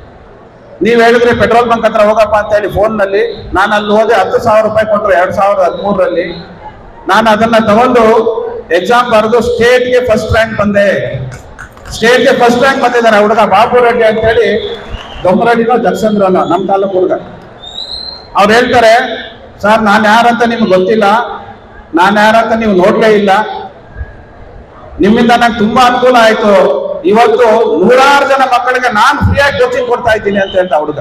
ನೀವ್ ಹೇಳಿದ್ರೆ ಪೆಟ್ರೋಲ್ ಬಂಕ್ ಹತ್ರ ಹೋಗಪ್ಪ ಅಂತ ಹೇಳಿ ಫೋನ್ ನಲ್ಲಿ ನಾನು ಅಲ್ಲಿ ಹೋದೆ ಹತ್ತು ಸಾವಿರ ರೂಪಾಯಿ ಕೊಟ್ಟರು ಎರಡ್ ಸಾವಿರದ ಹದಿಮೂರರಲ್ಲಿ ನಾನು ಅದನ್ನ ತಗೊಂಡು ಎಕ್ಸಾಮ್ ಬರೆದು ಸ್ಟೇಟ್ಗೆ ಫಸ್ಟ್ ರ್ಯಾಂಕ್ ಬಂದೆ ಸ್ಟೇಟ್ಗೆ ಫಸ್ಟ್ ರ್ಯಾಂಕ್ ಬಂದಿದ್ದಾರೆ ಹುಡುಗ ಬಾಬು ರೆಡ್ಡಿ ಅಂತ ಹೇಳಿ ದೊಮ್ಮರಡ್ಡಿನೋ ಜಗಸಂದ್ರನೋ ನಮ್ಮ ತಾಲೂಕು ಹುಡುಗ ಅವ್ರು ಹೇಳ್ತಾರೆ ಸರ್ ನಾನು ಯಾರಂತ ನಿಮ್ಗೆ ಗೊತ್ತಿಲ್ಲ ನಾನು ಯಾರಂತ ನೀವು ನೋಡ್ಲೇ ಇಲ್ಲ ನಿಮ್ಮಿಂದ ನಂಗೆ ತುಂಬಾ ಅನುಕೂಲ ಆಯ್ತು ಇವತ್ತು ನೂರಾರು ಜನ ಮಕ್ಕಳಿಗೆ ನಾನು ಫ್ರೀಯಾಗಿ ಕೋಚಿಂಗ್ ಕೊಡ್ತಾ ಇದ್ದೀನಿ ಅಂತ ಹೇಳ್ತಾ ಹುಡುಗ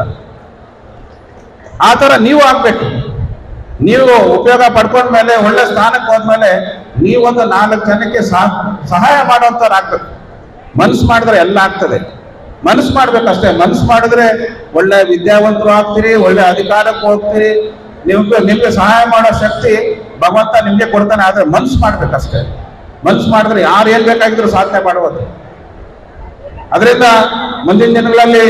ಆ ತರ ನೀವು ಆಗ್ಬೇಕು ನೀವು ಉಪಯೋಗ ಪಡ್ಕೊಂಡ್ಮೇಲೆ ಒಳ್ಳೆ ಸ್ಥಾನಕ್ಕೆ ಹೋದ್ಮೇಲೆ ನೀವೊಂದು ನಾಲ್ಕು ಜನಕ್ಕೆ ಸಹ- ಸಹಾಯ ಮಾಡುವಂತವ್ರು ಆಗ್ಬೇಕು ಮನ್ಸು ಮಾಡಿದ್ರೆ ಎಲ್ಲ ಆಗ್ತದೆ ಮನಸ್ಸು ಮಾಡ್ಬೇಕಷ್ಟೇ ಮನಸ್ಸು ಮಾಡಿದ್ರೆ ಒಳ್ಳೆ ವಿದ್ಯಾವಂತರು ಆಗ್ತೀರಿ ಒಳ್ಳೆ ಅಧಿಕಾರಕ್ಕೆ ಹೋಗ್ತೀರಿ ನಿಮ್ಗೆ ನಿಮ್ಗೆ ಸಹಾಯ ಮಾಡೋ ಶಕ್ತಿ ಭಗವಂತ ನಿಮ್ಗೆ ಕೊಡ್ತಾನೆ ಆದ್ರೆ ಮನಸ್ಸು ಮಾಡ್ಬೇಕಷ್ಟೇ ಮನಸ್ಸು ಮಾಡಿದ್ರೆ ಯಾರು ಏನ್ ಬೇಕಾಗಿದ್ರು ಸಾಧನೆ ಮಾಡ್ಬೋದು ಅದರಿಂದ ಮುಂದಿನ ದಿನಗಳಲ್ಲಿ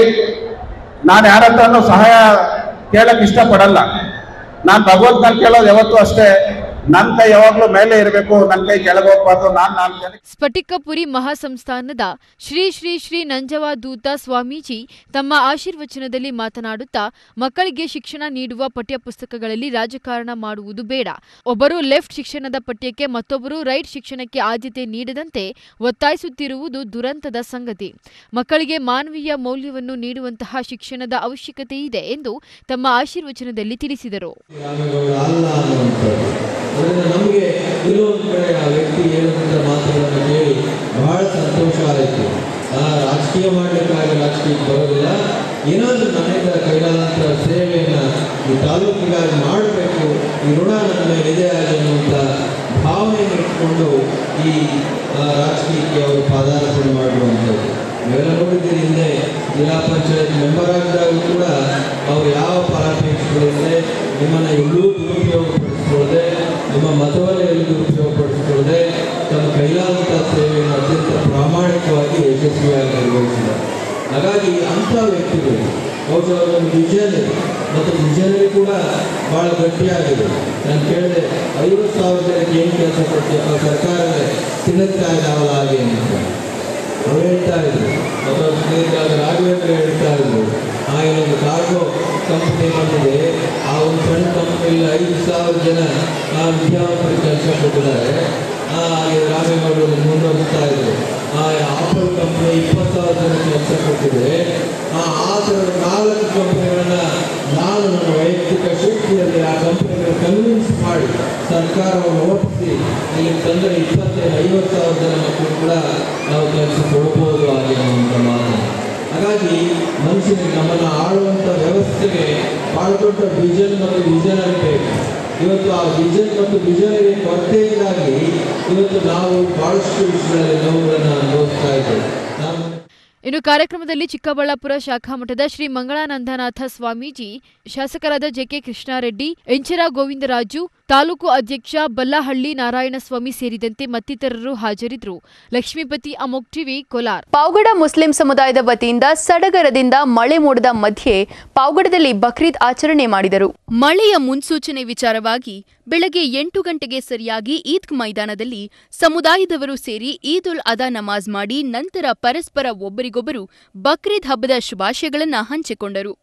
ನಾನು ಯಾರ ಹತ್ರನೂ ಸಹಾಯ ಕೇಳಕ್ ಇಷ್ಟಪಡಲ್ಲ ನಾನು ಭಗವಂತನಲ್ಲಿ ಕೇಳೋದು ಯಾವತ್ತೂ ಅಷ್ಟೇ ನನ್ನ ಕೈ ಯಾವಾಗ್ಲೂ ಮೇಲೆ ಇರಬೇಕು ನನ್ನ ಕೈ ಕೆಳಗೆ ಹೋಗ್ಬಾರ್ದು ನಾನು ನಾಲ್ಕು ಜನ ಸ್ಫಟಿಕಪುರಿ ಮಹಾಸಂಸ್ಥಾನದ ಶ್ರೀ ಶ್ರೀ ಶ್ರೀ ನಂಜವಾದೂತ ಸ್ವಾಮೀಜಿ ತಮ್ಮ ಆಶೀರ್ವಚನದಲ್ಲಿ ಮಾತನಾಡುತ್ತಾ ಮಕ್ಕಳಿಗೆ ಶಿಕ್ಷಣ ನೀಡುವ ಪಠ್ಯಪುಸ್ತಕಗಳಲ್ಲಿ ರಾಜಕಾರಣ ಮಾಡುವುದು ಬೇಡ ಒಬ್ಬರು ಲೆಫ್ಟ್ ಶಿಕ್ಷಣದ ಪಠ್ಯಕ್ಕೆ ಮತ್ತೊಬ್ಬರು ರೈಟ್ ಶಿಕ್ಷಣಕ್ಕೆ ಆದ್ಯತೆ ನೀಡದಂತೆ ಒತ್ತಾಯಿಸುತ್ತಿರುವುದು ದುರಂತದ ಸಂಗತಿ ಮಕ್ಕಳಿಗೆ ಮಾನವೀಯ ಮೌಲ್ಯವನ್ನು ನೀಡುವಂತಹ ಶಿಕ್ಷಣದ ಅವಶ್ಯಕತೆ ಇದೆ ಎಂದು ತಮ್ಮ ಆಶೀರ್ವಚನದಲ್ಲಿ ತಿಳಿಸಿದರು ರಾಮೇಗೌಡ ಅಲ್ಲ ಅನ್ನುವಂಥದ್ದು ಅದರಿಂದ ನಮಗೆ ಕೆಲವೊಂದು ಕಡೆ ಆ ವ್ಯಕ್ತಿ ಹೇಳಿದಂಥ ಮಾತುಗಳನ್ನು ಕೇಳಿ ಬಹಳ ಸಂತೋಷ ಆಯಿತು ಆ ರಾಜಕೀಯ ಮಾಡಲಿಕ್ಕಾಗಿ ರಾಜಕೀಯಕ್ಕೆ ಬರೋದಿಲ್ಲ ಏನಾದರೂ ನನ್ನಿಂದ ಕೈಲಾದಂಥ ಸೇವೆಯನ್ನು ಈ ತಾಲೂಕಿಗಾಗಿ ಮಾಡಬೇಕು ಈ ಋಣ ನನ್ನ ಮೇಲೆ ಇದೆ ಹಾಗೆ ಅನ್ನುವಂಥ ಭಾವನೆಯನ್ನು ಇಟ್ಕೊಂಡು ಈ ಆ, ರಾಜಕೀಯಕ್ಕೆ ಅವರು ಪಾದಾರ್ಪಣೆ ಮಾಡಿರುವಂಥದ್ದು ನೀವೆಲ್ಲ ನೋಡಿದ್ದೀರಿ ಹಿಂದೆ ಜಿಲ್ಲಾ ಪಂಚಾಯತ್ ಮೆಂಬರ್ ಆಗಿದ್ದಾಗ ಕೂಡ ಅವ್ರು ಯಾವ ಫಲಾಪೇಕ್ಷೆಗಳಿಲ್ಲದೆ ನಿಮ್ಮನ್ನು ಎಲ್ಲೂ ದುರುಪಯೋಗಪಡಿಸ್ಕೊಳ್ಳದೆ ನಿಮ್ಮ ಮತವನ್ನು ಎಲ್ಲಿ ದುರುಪಯೋಗಪಡಿಸ್ಕೊಳ್ಳದೆ ತಮ್ಮ ಕೈಲಾದಂಥ ಸೇವೆಯನ್ನು ಅತ್ಯಂತ ಪ್ರಾಮಾಣಿಕವಾಗಿ ಯಶಸ್ವಿಯಾಗಿ ನಿರ್ವಹಿಸಿದ್ದಾರೆ ಹಾಗಾಗಿ ಅಂಥ ವ್ಯಕ್ತಿಗಳು ಬಹುಶಃ ಒಂದು ವಿಷನ್ ಮತ್ತು ವಿಷನರಿ ಕೂಡ ಭಾಳ ಗಟ್ಟಿಯಾಗಿದೆ ನಾನು ಕೇಳಿದೆ ಐವತ್ತು ಸಾವಿರ ಜನಕ್ಕೆ ಏನು ಕೆಲಸ ಕೊಡ್ತೀಯಪ್ಪ ಸರ್ಕಾರವೇ ತಿನ್ನುತ್ತಾ ಇದ್ದಾವಲ್ಲ ಹಾಗೆ ಅಂತ ಅವ್ರು ಹೇಳ್ತಾ ಇದ್ರು ಮತ್ತು ಸ್ನೇಹಿತರಾದ ರಾಘವೇಂದ್ರ ಹೇಳ್ತಾ ಇದ್ರು ಆ ಏನೊಂದು ಕಾರ್ಗೋ ಕಂಪನಿ ಬಂದಿದೆ ಆ ಒಂದು ಸಣ್ಣ ಕಂಪನಿಯಲ್ಲಿ ಐದು ಸಾವಿರ ಜನ ಆ ವಿದ್ಯಾವಂತರಿಗೆ ಕೆಲಸ ಕೊಟ್ಟಿದ್ದಾರೆ ಆ, ಹಾಗೆ ರಾಮೇಗೌಡರು ಮುಂದುವರಿಸ್ತಾ ಇದ್ರು ಆ ಆಪಲ್ ಕಂಪನಿ ಇಪ್ಪತ್ತು ಸಾವಿರ ಜನ ಕೆಲಸ ಕೊಟ್ಟಿದೆ ಆ ಆ ಥರದ ನಾಲ್ಕು ಕಂಪನಿಗಳನ್ನ ನಾನು ನನ್ನ ವೈಯಕ್ತಿಕ ಶಕ್ತಿಯಲ್ಲಿ ಆ ಕಂಪನಿಗಳ ಕನ್ವಿನ್ಸ್ ಮಾಡಿ ಸರ್ಕಾರವನ್ನು ಒಪ್ಪಿಸಿ ಇಲ್ಲಿ ತಂದರೆ ಇಪ್ಪತ್ತೈದು ಐವತ್ತು ಸಾವಿರ ಜನ ಮಕ್ಕಳು ಕೂಡ ನಾವು ಕೆಲಸ ಕೊಡ್ಬೋದು ಹಾಗೆ ಅನ್ನುವಂಥ ಮಾತು ಹಾಗಾಗಿ ಮನುಷ್ಯನಿಗೆ ನಮ್ಮನ್ನು ಆಳುವಂಥ ವ್ಯವಸ್ಥೆಗೆ ಭಾಳ ದೊಡ್ಡ ವಿಷನ್ ಮತ್ತು ವಿಷನರಿ ಬೇಕು ಇವತ್ತು ಆ ವಿಷನ್ ಮತ್ತು ವಿಷನರಿ ಕೊರತೆಯಿಂದಾಗಿ ಇವತ್ತು ನಾವು ಬಹಳಷ್ಟು ವಿಷಯಗಳಲ್ಲಿ ನೋವುಗಳನ್ನು ಅನುಭವಿಸ್ತಾ ಇದ್ದೇವೆ ನಾನು ಇನ್ನು ಕಾರ್ಯಕ್ರಮದಲ್ಲಿ ಚಿಕ್ಕಬಳ್ಳಾಪುರ ಶಾಖಾ ಮಠದ ಶ್ರೀ ಮಂಗಳಾನಂದನಾಥ ಸ್ವಾಮೀಜಿ ಶಾಸಕರಾದ ಜೆಕೆ ಕೃಷ್ಣಾರೆಡ್ಡಿ ಎಂಚರ ಗೋವಿಂದರಾಜು ತಾಲೂಕು ಅಧ್ಯಕ್ಷ ಬಲ್ಲಹಳ್ಳಿ ನಾರಾಯಣಸ್ವಾಮಿ ಸೇರಿದಂತೆ ಮತ್ತಿತರರು ಹಾಜರಿದ್ದರು ಲಕ್ಷ್ಮೀಪತಿ ಅಮೋಕ್ ಟಿವಿ ಕೋಲಾರ್ ಪಾವಗಡ ಮುಸ್ಲಿಂ ಸಮುದಾಯದ ವತಿಯಿಂದ ಸಡಗರದಿಂದ ಮಳೆ ಮೋಡದ ಮಧ್ಯೆ ಪಾವಗಡದಲ್ಲಿ ಬಕ್ರೀದ್ ಆಚರಣೆ ಮಾಡಿದರು ಮಳೆಯ ಮುನ್ಸೂಚನೆ ವಿಚಾರವಾಗಿ ಬೆಳಗ್ಗೆ ಎಂಟು ಗಂಟೆಗೆ ಸರಿಯಾಗಿ ಈದ್ ಮೈದಾನದಲ್ಲಿ ಸಮುದಾಯದವರು ಸೇರಿ ಈದ್ ಉಲ್ ಅದಾ ನಮಾಜ್ ಮಾಡಿ ನಂತರ ಪರಸ್ಪರ ಒಬ್ಬರಿಗೊಬ್ಬರು ಬಕ್ರೀದ್ ಹಬ್ಬದ ಶುಭಾಶಯಗಳನ್ನು ಹಂಚಿಕೊಂಡರು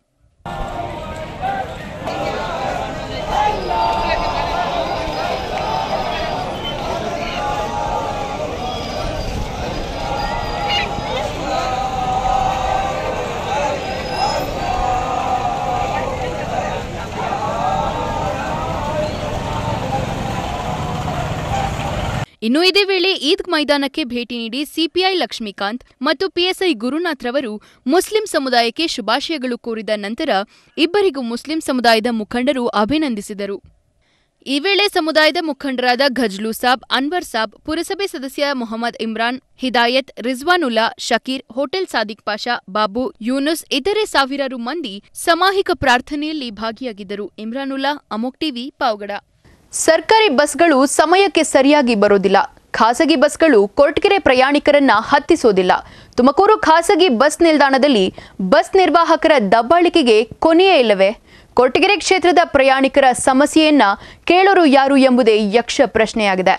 ಇನ್ನು ಇದೇ ವೇಳೆ ಈದ್ ಮೈದಾನಕ್ಕೆ ಭೇಟಿ ನೀಡಿ ಸಿಪಿಐ ಲಕ್ಷ್ಮೀಕಾಂತ್ ಮತ್ತು ಪಿಎಸ್ಐ ಗುರುನಾಥ್ ರವರು ಮುಸ್ಲಿಂ ಸಮುದಾಯಕ್ಕೆ ಶುಭಾಶಯಗಳು ಕೋರಿದ ನಂತರ ಇಬ್ಬರಿಗೂ ಮುಸ್ಲಿಂ ಸಮುದಾಯದ ಮುಖಂಡರು ಅಭಿನಂದಿಸಿದರು ಈ ವೇಳೆ ಸಮುದಾಯದ ಮುಖಂಡರಾದ ಘಜ್ಲು ಸಾಬ್ ಅನ್ವರ್ ಸಾಬ್ ಪುರಸಭೆ ಸದಸ್ಯ ಮೊಹಮ್ಮದ್ ಇಮ್ರಾನ್ ಹಿದಾಯತ್ ರಿಜ್ವಾನುಲ್ಲಾ ಶಕೀರ್ ಹೋಟೆಲ್ ಸಾದಿಕ್ ಪಾಷಾ ಬಾಬು ಯೂನುಸ್ ಇತರೆ ಸಾವಿರಾರು ಮಂದಿ ಸಾಮೂಹಿಕ ಪ್ರಾರ್ಥನೆಯಲ್ಲಿ ಭಾಗಿಯಾಗಿದ್ದರು ಇಮ್ರಾನುಲ್ಲಾ ಅಮೋಕ್ ಟಿವಿ ಪಾವಗಡ ಸರ್ಕಾರಿ ಬಸ್ಗಳು ಸಮಯಕ್ಕೆ ಸರಿಯಾಗಿ ಬರೋದಿಲ್ಲ ಖಾಸಗಿ ಬಸ್ಗಳು ಕೊರ್ಟಗೆರೆ ಪ್ರಯಾಣಿಕರನ್ನ ಹತ್ತಿಸೋದಿಲ್ಲ ತುಮಕೂರು ಖಾಸಗಿ ಬಸ್ ನಿಲ್ದಾಣದಲ್ಲಿ ಬಸ್ ನಿರ್ವಾಹಕರ ದಬ್ಬಾಳಿಕೆಗೆ ಕೊನೆಯೇ ಇಲ್ಲವೇ ಕೊರಟಗೆರೆ ಕ್ಷೇತ್ರದ ಪ್ರಯಾಣಿಕರ ಸಮಸ್ಯೆಯನ್ನ ಕೇಳೋರು ಯಾರು ಎಂಬುದೇ ಯಕ್ಷ ಪ್ರಶ್ನೆಯಾಗಿದೆ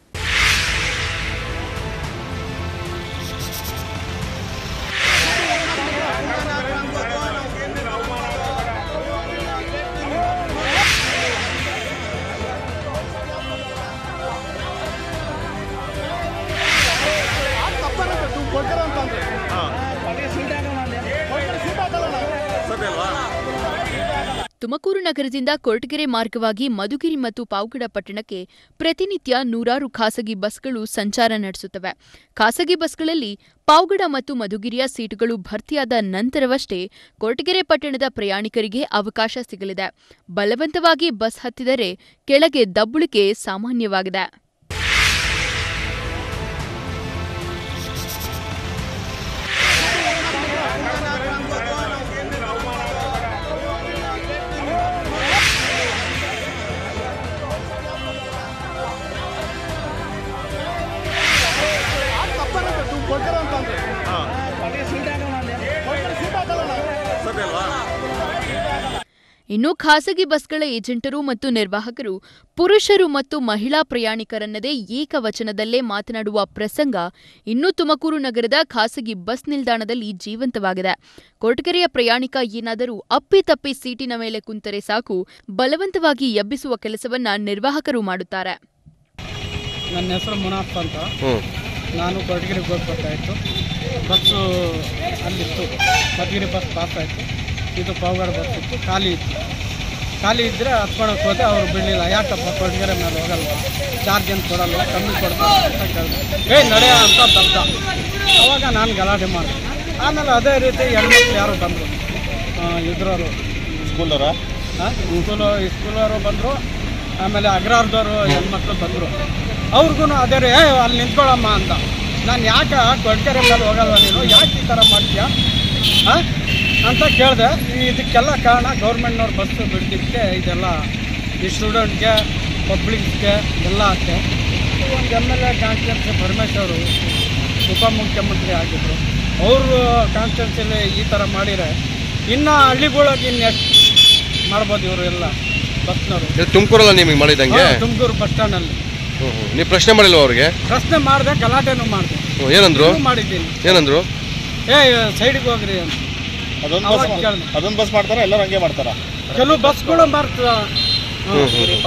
ತುಮಕೂರು ನಗರದಿಂದ ಕೊರಟಗೆರೆ ಮಾರ್ಗವಾಗಿ ಮಧುಗಿರಿ ಮತ್ತು ಪಾವಗಡ ಪಟ್ಟಣಕ್ಕೆ ಪ್ರತಿನಿತ್ಯ ನೂರಾರು ಖಾಸಗಿ ಬಸ್ಗಳು ಸಂಚಾರ ನಡೆಸುತ್ತವೆ ಖಾಸಗಿ ಬಸ್ಗಳಲ್ಲಿ ಪಾವಗಡ ಮತ್ತು ಮಧುಗಿರಿಯ ಸೀಟುಗಳು ಭರ್ತಿಯಾದ ನಂತರವಷ್ಟೇ ಕೊರಟಗೆರೆ ಪಟ್ಟಣದ ಪ್ರಯಾಣಿಕರಿಗೆ ಅವಕಾಶ ಸಿಗಲಿದೆ ಬಲವಂತವಾಗಿ ಬಸ್ ಹತ್ತಿದರೆ ಕೆಳಗೆ ದಬ್ಬುಳಿಕೆ ಸಾಮಾನ್ಯವಾಗಿದೆ ಸೌಲಭ್ಯ ಅಲ್ವಾ ಇನ್ನು ಖಾಸಗಿ ಬಸ್ಗಳ ಏಜೆಂಟರು ಮತ್ತು ನಿರ್ವಾಹಕರು ಪುರುಷರು ಮತ್ತು ಮಹಿಳಾ ಪ್ರಯಾಣಿಕರನ್ನದೇ ಏಕವಚನದಲ್ಲೇ ಮಾತನಾಡುವ ಪ್ರಸಂಗ ಇನ್ನೂ ತುಮಕೂರು ನಗರದ ಖಾಸಗಿ ಬಸ್ ನಿಲ್ದಾಣದಲ್ಲಿ ಜೀವಂತವಾಗಿದೆ ಕೊರಟಗೆರೆಯ ಪ್ರಯಾಣಿಕ ಏನಾದರೂ ಅಪ್ಪಿತಪ್ಪಿ ಸೀಟಿನ ಮೇಲೆ ಕುಂತರೆ ಸಾಕು ಬಲವಂತವಾಗಿ ಎಬ್ಬಿಸುವ ಕೆಲಸವನ್ನ ನಿರ್ವಾಹಕರು ಮಾಡುತ್ತಾರೆ ನನ್ನ ಹೆಸರು ಮುನಾಫ್ ಅಂತ ಹ್ಞೂ ನಾನು ಕೊರಟಗೆರೆಗೆ ಹೋಗಿ ಬರ್ತಾಯಿತ್ತು ಬಸ್ಸು ಅಲ್ಲಿತ್ತು ಕೊರಟಗೆರೆ ಬಸ್ ಪಾಸ್ ಆಯಿತು ಇದು ಪಾವಗಡ ಬಸ್ ಇತ್ತು ಖಾಲಿ ಇತ್ತು ಖಾಲಿ ಇದ್ದರೆ ಹತ್ಕೊಳಕ್ಕೆ ಹೋದೆ ಅವ್ರು ಬಿಡಲಿಲ್ಲ ಯಾಕಪ್ಪ ಕೊರಟಗೆರೆ ಮೇಲೆ ಹೋಗಲ್ವಾ ಚಾರ್ಜ್ ಏನು ಕೊಡಲ್ವ ಕಮ್ಮಿ ಕೊಡ್ತಾರೆ ಅಂತ ಕೇಳಿದೆ ಏಯ್ ನಡೆಯ ಅಂತ ದಬ್ದ ಅವಾಗ ನಾನು ಗಲಾಟೆ ಮಾಡಿದೆ ಆಮೇಲೆ ಅದೇ ರೀತಿ ಹೆಣ್ಮಕ್ಳು ಯಾರು ಬಂದರು ಇದ್ರವರು ಸ್ಕೂಲವರ ಸ್ಕೂಲು ಸ್ಕೂಲವರು ಬಂದರು ಆಮೇಲೆ ಅಗ್ರಹಾರದವರು ಹೆಣ್ಮಕ್ಳು ಬಂದರು ಅವ್ರಿಗೂ ಅದೇ ರೀ ಏ ಅಲ್ಲಿ ನಿಂತ್ಕೊಳ್ಳಮ್ಮ ಅಂತ ನಾನು ಯಾಕೆ ಕೊಡ್ಕೆರೆ ಮೇಲೆ ಹೋಗಲ್ವ ನೀನು ಯಾಕೆ ಈ ಥರ ಮಾಡ್ತೀಯಾ ಹಾಂ ಅಂತ ಕೇಳಿದೆ ಇದಕ್ಕೆಲ್ಲ ಕಾರಣ ಗೌರ್ಮೆಂಟ್ನವ್ರು ಬಸ್ಸು ಬಿಡ್ತಿದ್ದಕ್ಕೆ ಇದೆಲ್ಲ ಈ ಸ್ಟೂಡೆಂಟ್ಗೆ ಪಬ್ಲಿಕ್ಗೆ ಎಲ್ಲ ಆಗುತ್ತೆ ಒಂದು M L A constituency Paramesh ಅವರು ಉಪಮುಖ್ಯಮಂತ್ರಿ ಆಗಿದ್ದರು ಅವರು ಕಾನ್ಸ್ಟಿಟ್ಯೂನ್ಸಿಲಿ ಈ ಥರ ಮಾಡಿದರೆ ಇನ್ನು ಹಳ್ಳಿಗಳಿಗೆ ಇನ್ನೆಷ್ಟು ಮಾಡ್ಬೋದು ಇವರು ಎಲ್ಲ ಬಸ್ನವರು ತುಮಕೂರಲ್ಲ ನಿಮಗೆ ಮಾಡಿದಂಗೆ ತುಮಕೂರು ಬಸ್ ಸ್ಟ್ಯಾಂಡಲ್ಲಿ ಹ್ಞೂ ಹ್ಞೂ ನೀವು ಪ್ರಶ್ನೆ ಮಾಡಿಲ್ವ ಅವ್ರಿಗೆ ಪ್ರಶ್ನೆ ಮಾಡಿದೆ ಗಲಾಟೆನೂ ಮಾಡಿದೆ ಹ್ಞೂ ಏನಂದ್ರು ಇನ್ನೂ ಮಾಡಿದ್ದೀನಿ ಏನಂದ್ರು ಏ ಸೈಡಿಗೆ ಹೋಗ್ರಿ ಅಂತ ಅದೊಂದು ಅವಾಗ ಬಸ್ ಕೇಳ್ದೆ. ಅದೊಂದು ಬಸ್ ಮಾಡ್ತಾರ ಎಲ್ಲರೂ ಹಂಗೆ ಮಾಡ್ತಾರ ಕೆಲವು ಬಸ್ಗಳು ಮಾಡ್ತದ ಹ್ಮ್,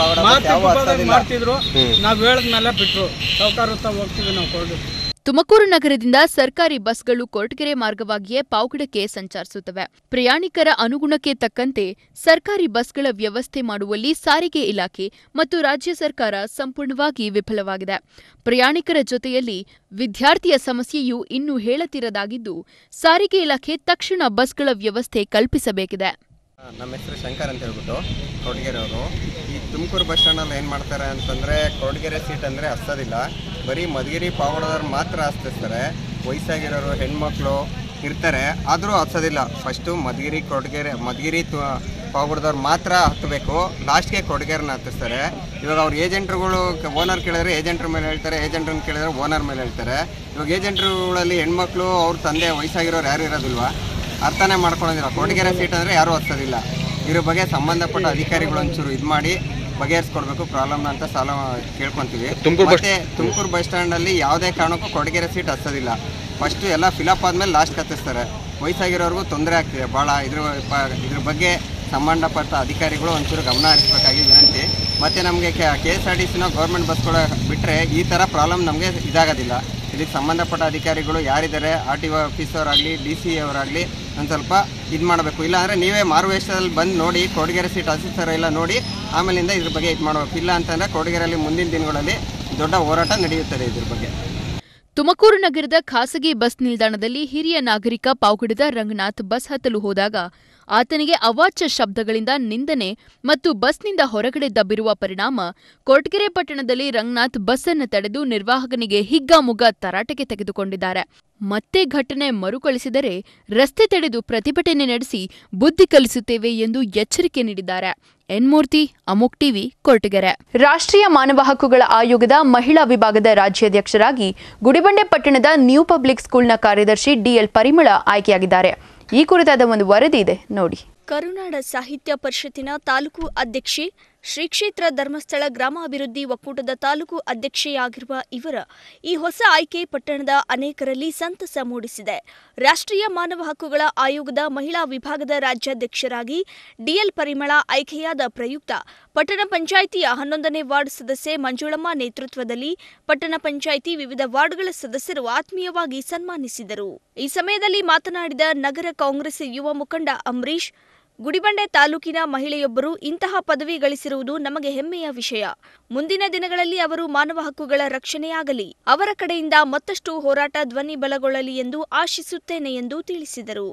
ಹ್ಮ್. ಮಾಡ್ತಿದ್ರು ಹ್ಮ್. ನಾವ್ ಹೇಳಿದ್ಮೇಲೆ ಬಿಟ್ರು ಸಾವುಕಾರ ಹೋಗ್ತೀವಿ ನಾವು ಕೊಡು ತುಮಕೂರು ನಗರದಿಂದ ಸರ್ಕಾರಿ ಬಸ್ಗಳು ಕೊರಟಗೆರೆ ಮಾರ್ಗವಾಗಿಯೇ ಪಾವಗಡಕ್ಕೆ ಸಂಚರಿಸುತ್ತವೆ ಪ್ರಯಾಣಿಕರ ಅನುಗುಣಕ್ಕೆ ತಕ್ಕಂತೆ ಸರ್ಕಾರಿ ಬಸ್ಗಳ ವ್ಯವಸ್ಥೆ ಮಾಡುವಲ್ಲಿ ಸಾರಿಗೆ ಇಲಾಖೆ ಮತ್ತು ರಾಜ್ಯ ಸರ್ಕಾರ ಸಂಪೂರ್ಣವಾಗಿ ವಿಫಲವಾಗಿದೆ ಪ್ರಯಾಣಿಕರ ಜೊತೆಯಲ್ಲಿ ವಿದ್ಯಾರ್ಥಿಯ ಸಮಸ್ಯೆಯೂ ಇನ್ನೂ ಹೇಳತಿರದಾಗಿದ್ದು ಸಾರಿಗೆ ಇಲಾಖೆ ತಕ್ಷಣ ಬಸ್ಗಳ ವ್ಯವಸ್ಥೆ ಕಲ್ಪಿಸಬೇಕಿದೆ ನಮ್ಮ ಹೆಸರು ಶಂಕರ್ ಅಂತ ಹೇಳ್ಬಿಟ್ಟು ಕೊರಟಗೆರೆ ಅವರು ಈ ತುಮಕೂರು ಬಸ್ ಸ್ಟ್ಯಾಂಡಲ್ಲಿ ಏನು ಮಾಡ್ತಾರೆ ಅಂತಂದರೆ ಕೊರಟಗೆರೆ ಸೀಟ್ ಅಂದರೆ ಹಸ್ತೋದಿಲ್ಲ ಬರೀ ಮಧುಗಿರಿ ಪಾವಗಡದವ್ರು ಮಾತ್ರ ಹಸ್ತಿಸ್ತಾರೆ ವಯಸ್ಸಾಗಿರೋರು ಹೆಣ್ಮಕ್ಳು ಇರ್ತಾರೆ ಆದರೂ ಹತ್ಸೋದಿಲ್ಲ ಫಸ್ಟು ಮಧುಗಿರಿ ಕೊರಟಗೆರೆ ಮಧುಗಿರಿ ತು ಪಾವಗಡದವ್ರು ಮಾತ್ರ ಹತ್ತಬೇಕು ಲಾಸ್ಟ್ಗೆ ಕೊರಟಗೆರೆನ ಹತ್ತಿಸ್ತಾರೆ ಇವಾಗ ಅವ್ರ ಏಜೆಂಟ್ರುಗಳು ಓನರ್ ಕೇಳಿದ್ರೆ ಏಜೆಂಟ್ರ ಮೇಲೆ ಹೇಳ್ತಾರೆ ಏಜೆಂಟ್ರನ್ನ ಕೇಳಿದ್ರೆ ಓನರ್ ಮೇಲೆ ಹೇಳ್ತಾರೆ ಇವಾಗ ಏಜೆಂಟ್ರುಗಳಲ್ಲಿ ಹೆಣ್ಮಕ್ಳು ಅವ್ರ ತಂದೆ ವಯಸ್ಸಾಗಿರೋರು ಯಾರು ಇರೋದಿಲ್ವಾ ಅರ್ಥನೇ ಮಾಡ್ಕೊಳ್ಳೋದಿಲ್ಲ ಕೊರಟಗೆರೆ ಸೀಟ್ ಅಂದರೆ ಯಾರೂ ಹತ್ತೋದಿಲ್ಲ ಇದ್ರ ಬಗ್ಗೆ ಸಂಬಂಧಪಟ್ಟ ಅಧಿಕಾರಿಗಳು ಒಂಚೂರು ಇದು ಮಾಡಿ ಬಗೆಹರಿಸ್ಕೊಡ್ಬೇಕು ಪ್ರಾಬ್ಲಮ್ನ ಅಂತ ಸಾಲ ಕೇಳ್ಕೊಂತೀವಿ ತುಮ್ಕೂರು ಬಸ್- ಮತ್ತೆ ತುಮಕೂರು ಬಸ್ ಸ್ಟ್ಯಾಂಡಲ್ಲಿ ಯಾವುದೇ ಕಾರಣಕ್ಕೂ ಕೊರಟಗೆರೆ ಸೀಟ್ ಹತ್ತೋದಿಲ್ಲ ಫಸ್ಟು ಎಲ್ಲ ಫಿಲಪ್ ಆದಮೇಲೆ ಲಾಸ್ಟ್ ಹತ್ತಿಸ್ತಾರೆ ವಯಸ್ಸಾಗಿರೋರ್ಗೂ ತೊಂದರೆ ಆಗ್ತಿದೆ ಭಾಳ ಇದ್ರ ಪ- ಇದ್ರ ಬಗ್ಗೆ ಸಂಬಂಧಪಟ್ಟ ಅಧಿಕಾರಿಗಳು ಒಂಚೂರು ಗಮನ ಹರಿಸ್ಬೇಕಾಗಿ ವಿನಂತಿ ಮತ್ತು ನಮಗೆ ಕೆ ಎಸ್ ಆರ್ ಟಿ ಸಿನ ಗೌರ್ಮೆಂಟ್ ಬಸ್ಗಳು ಬಿಟ್ಟರೆ ಈ ಥರ ಪ್ರಾಬ್ಲಮ್ ನಮಗೆ ಇದಾಗೋದಿಲ್ಲ ಇದಕ್ಕೆ ಸಂಬಂಧಪಟ್ಟ ಅಧಿಕಾರಿಗಳು ಯಾರಿದ್ದಾರೆ ಆರ್ ಟಿ ಒ ಆಫೀಸವರಾಗಲಿ ಡಿ ಸಿ ಅವರಾಗಲಿ ಒಂದು ಸ್ವಲ್ಪ ಇದು ಮಾಡಬೇಕು ಇಲ್ಲಾಂದರೆ ನೀವೇ ಮಾರುವೇಷದಲ್ಲಿ ಬಂದು ನೋಡಿ ಕೊಡಗೆರೆ ಸೀಟ್ ಹಸಿಸ್ತಾರ ಇಲ್ಲ ನೋಡಿ ಆಮೇಲಿಂದ ಇದ್ರ ಬಗ್ಗೆ ಇದು ಮಾಡಬೇಕು ಇಲ್ಲ ಅಂತಂದರೆ ಕೊಡಗೆರೆಯಲ್ಲಿ ಮುಂದಿನ ದಿನಗಳಲ್ಲಿ ದೊಡ್ಡ ಹೋರಾಟ ನಡೆಯುತ್ತದೆ ಇದ್ರ ಬಗ್ಗೆ ತುಮಕೂರು ನಗರದ ಖಾಸಗಿ ಬಸ್ ನಿಲ್ದಾಣದಲ್ಲಿ ಹಿರಿಯ ನಾಗರಿಕ ಪಾವಗಡದ ರಂಗನಾಥ್ ಬಸ್ ಹತ್ತಲು ಹೋದಾಗ ಆತನಿಗೆ ಅವಾಚ್ಯ ಶಬ್ದಗಳಿಂದ ನಿಂದನೆ ಮತ್ತು ಬಸ್ನಿಂದ ಹೊರಗಡೆ ದಬ್ಬಿರುವ ಪರಿಣಾಮ ಕೊರಟಗೆರೆ ಪಟ್ಟಣದಲ್ಲಿ ರಂಗನಾಥ್ ಬಸ್ ಅನ್ನು ತಡೆದು ನಿರ್ವಾಹಕನಿಗೆ ಹಿಗ್ಗಾಮುಗ್ಗಾ ತರಾಟೆಗೆ ತೆಗೆದುಕೊಂಡಿದ್ದಾರೆ ಮತ್ತೆ ಘಟನೆ ಮರುಕಳಿಸಿದರೆ ರಸ್ತೆ ತಡೆದು ಪ್ರತಿಭಟನೆ ನಡೆಸಿ ಬುದ್ಧಿ ಕಲಿಸುತ್ತೇವೆ ಎಂದು ಎಚ್ಚರಿಕೆ ನೀಡಿದ್ದಾರೆ ಎನ್ಮೂರ್ತಿ ಅಮೋಕ್ ಟಿವಿ ಕೊರಟಗೆರೆ ರಾಷ್ಟ್ರೀಯ ಮಾನವ ಹಕ್ಕುಗಳ ಆಯೋಗದ ಮಹಿಳಾ ವಿಭಾಗದ ರಾಜ್ಯಾಧ್ಯಕ್ಷರಾಗಿ ಗುಡಿಬಂಡೆ ಪಟ್ಟಣದ ನ್ಯೂ ಪಬ್ಲಿಕ್ ಸ್ಕೂಲ್ನ ಕಾರ್ಯದರ್ಶಿ ಡಿಎಲ್ ಪರಿಮಳ ಆಯ್ಕೆಯಾಗಿದ್ದಾರೆ ಈ ಕುರಿತಾದ ಒಂದು ವರದಿ ಇದೆ ನೋಡಿ ಕರುನಾಡ ಸಾಹಿತ್ಯ ಪರಿಷತ್ತಿನ ತಾಲೂಕು ಅಧ್ಯಕ್ಷೆ ಶ್ರೀ ಕ್ಷೇತ್ರ ಧರ್ಮಸ್ಥಳ ಗ್ರಾಮಾಭಿವೃದ್ಧಿ ಒಕ್ಕೂಟದ ತಾಲೂಕು ಅಧ್ಯಕ್ಷೆಯಾಗಿರುವ ಇವರ ಈ ಹೊಸ ಆಯ್ಕೆ ಪಟ್ಟಣದ ಅನೇಕರಲ್ಲಿ ಸಂತಸ ಮೂಡಿಸಿದೆ ರಾಷ್ಟ್ರೀಯ ಮಾನವ ಹಕ್ಕುಗಳ ಆಯೋಗದ ಮಹಿಳಾ ವಿಭಾಗದ ರಾಜ್ಯಾಧ್ಯಕ್ಷರಾಗಿ ಡಿಎಲ್ ಪರಿಮಳ ಆಯ್ಕೆಯಾದ ಪ್ರಯುಕ್ತ ಪಟ್ಟಣ ಪಂಚಾಯಿತಿಯ ಹನ್ನೊಂದನೇ ವಾರ್ಡ್ ಸದಸ್ಯೆ ಮಂಜುಳಮ್ಮ ನೇತೃತ್ವದಲ್ಲಿ ಪಟ್ಟಣ ಪಂಚಾಯಿತಿ ವಿವಿಧ ವಾರ್ಡ್ಗಳ ಸದಸ್ಯರು ಆತ್ಮೀಯವಾಗಿ ಸನ್ಮಾನಿಸಿದರು ಈ ಸಮಯದಲ್ಲಿ ಮಾತನಾಡಿದ ನಗರ ಕಾಂಗ್ರೆಸ್ ಯುವ ಮುಖಂಡ ಅಂಬರೀಶ್ ಗುಡಿಬಂಡೆ ತಾಲೂಕಿನ ಮಹಿಳೆಯೊಬ್ಬರು ಇಂತಹ ಪದವಿ ಗಳಿಸಿರುವುದು ನಮಗೆ ಹೆಮ್ಮೆಯ ವಿಷಯ ಮುಂದಿನ ದಿನಗಳಲ್ಲಿ ಅವರು ಮಾನವ ಹಕ್ಕುಗಳ ರಕ್ಷಣೆಯಾಗಲಿ ಅವರ ಕಡೆಯಿಂದ ಮತ್ತಷ್ಟು ಹೋರಾಟ ಧ್ವನಿ ಬಲಗೊಳ್ಳಲಿ ಎಂದು ಆಶಿಸುತ್ತೇನೆ ಎಂದು ತಿಳಿಸಿದರು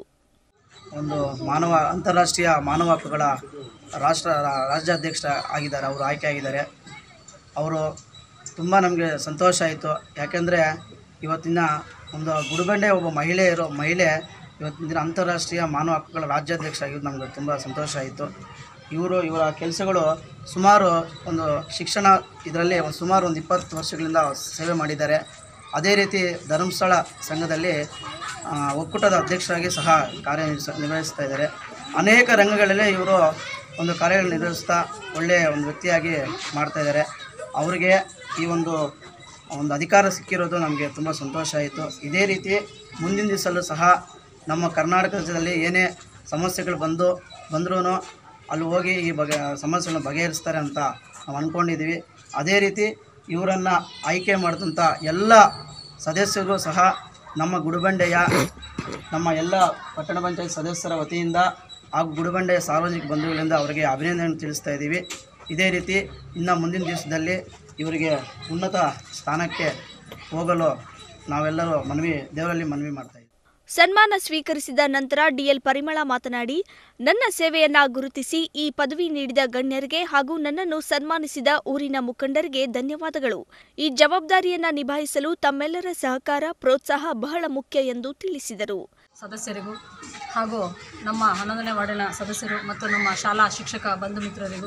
ಒಂದು ಮಾನವ ಅಂತಾರಾಷ್ಟ್ರೀಯ ಮಾನವ ಹಕ್ಕುಗಳ ರಾಷ್ಟ್ರ ರಾ- ರಾಜ್ಯಾಧ್ಯಕ್ಷ ಆಗಿದ್ದಾರೆ ಅವರು ಆಯ್ಕೆ ಆಗಿದ್ದಾರೆ ಅವರು ತುಂಬ ನಮಗೆ ಸಂತೋಷ ಆಯಿತು ಯಾಕೆಂದರೆ ಇವತ್ತಿನ ಒಂದು ಗುಡಿಬಂಡೆ ಒಬ್ಬ ಮಹಿಳೆ ಇರೋ ಮಹಿಳೆ ಇವತ್ತಿನ ದಿನ ಅಂತಾರಾಷ್ಟ್ರೀಯ ಮಾನವ ಹಕ್ಕುಗಳ ರಾಜ್ಯಾಧ್ಯಕ್ಷ ಆಗಿದ್ದು ನಮಗೆ ತುಂಬ ಸಂತೋಷ ಆಯಿತು ಇವರು ಇವರ ಕೆಲಸಗಳು ಸುಮಾರು ಒಂದು ಶಿಕ್ಷಣ ಇದರಲ್ಲಿ ಒಂದು ಸುಮಾರು ಒಂದು ಇಪ್ಪತ್ತು ವರ್ಷಗಳಿಂದ ಸೇವೆ ಮಾಡಿದ್ದಾರೆ ಅದೇ ರೀತಿ ಧರ್ಮಸ್ಥಳ ಸಂಘದಲ್ಲಿ ಆ, ಒಕ್ಕೂಟದ ಅಧ್ಯಕ್ಷರಾಗಿ ಸಹ ಕಾರ್ಯ ನಿರ್ವಹಿಸ್ತಾ ಇದ್ದಾರೆ ಅನೇಕ ರಂಗಗಳಲ್ಲಿ ಇವರು ಒಂದು ಕಾರ್ಯ ನಿರ್ವಹಿಸ್ತಾ ಒಳ್ಳೆಯ ಒಂದು ವ್ಯಕ್ತಿಯಾಗಿ ಮಾಡ್ತಾ ಇದ್ದಾರೆ ಅವರಿಗೆ ಈ ಒಂದು ಒಂದು ಅಧಿಕಾರ ಸಿಕ್ಕಿರೋದು ನಮಗೆ ತುಂಬ ಸಂತೋಷ ಆಯಿತು ಇದೇ ರೀತಿ ಮುಂದಿನ ದಿವಸಲ್ಲೂ ಸಹ ನಮ್ಮ ಕರ್ನಾಟಕ ರಾಜ್ಯದಲ್ಲಿ ಏನೇ ಸಮಸ್ಯೆಗಳು ಬಂದು ಬಂದ್ರೂ ಅಲ್ಲಿ ಹೋಗಿ ಈ ಬಗೆ ಸಮಸ್ಯೆಗಳನ್ನ ಬಗೆಹರಿಸ್ತಾರೆ ಅಂತ ನಾವು ಅಂದ್ಕೊಂಡಿದ್ದೀವಿ ಅದೇ ರೀತಿ ಇವರನ್ನು ಆಯ್ಕೆ ಮಾಡಿದಂಥ ಎಲ್ಲ ಸದಸ್ಯರು ಸಹ ನಮ್ಮ ಗುಡಿಬಂಡೆಯ ನಮ್ಮ ಎಲ್ಲ ಪಟ್ಟಣ ಪಂಚಾಯತ್ ಸದಸ್ಯರ ವತಿಯಿಂದ ಹಾಗೂ ಗುಡಿಬಂಡೆಯ ಸಾರ್ವಜನಿಕ ಬಂಧುಗಳಿಂದ ಅವರಿಗೆ ಅಭಿನಂದನೆ ತಿಳಿಸ್ತಾ ಇದ್ದೀವಿ ಇದೇ ರೀತಿ ಇನ್ನು ಮುಂದಿನ ದಿವಸದಲ್ಲಿ ಇವರಿಗೆ ಉನ್ನತ ಸ್ಥಾನಕ್ಕೆ ಹೋಗಲು ನಾವೆಲ್ಲರೂ ಮನವಿ ದೇವರಲ್ಲಿ ಮನವಿ ಮಾಡ್ತಾ ಇದ್ದೀವಿ ಸನ್ಮಾನ ಸ್ವೀಕರಿಸಿದ ನಂತರ ಡಿಎಲ್ ಪರಿಮಳ ಮಾತನಾಡಿ ನನ್ನ ಸೇವೆಯನ್ನ ಗುರುತಿಸಿ ಈ ಪದವಿ ನೀಡಿದ ಗಣ್ಯರಿಗೆ ಹಾಗೂ ನನ್ನನ್ನು ಸನ್ಮಾನಿಸಿದ ಊರಿನ ಮುಖಂಡರಿಗೆ ಧನ್ಯವಾದಗಳು ಈ ಜವಾಬ್ದಾರಿಯನ್ನ ನಿಭಾಯಿಸಲು ತಮ್ಮೆಲ್ಲರ ಸಹಕಾರ ಪ್ರೋತ್ಸಾಹ ಬಹಳ ಮುಖ್ಯ ಎಂದು ತಿಳಿಸಿದರು ಸದಸ್ಯರಿಗೂ ಹಾಗೂ ನಮ್ಮ ಹನ್ನೊಂದನೇ ವಾರ್ಡಿನ ಸದಸ್ಯರು ಮತ್ತು ನಮ್ಮ ಶಾಲಾ ಶಿಕ್ಷಕ ಬಂಧು ಮಿತ್ರರಿಗೂ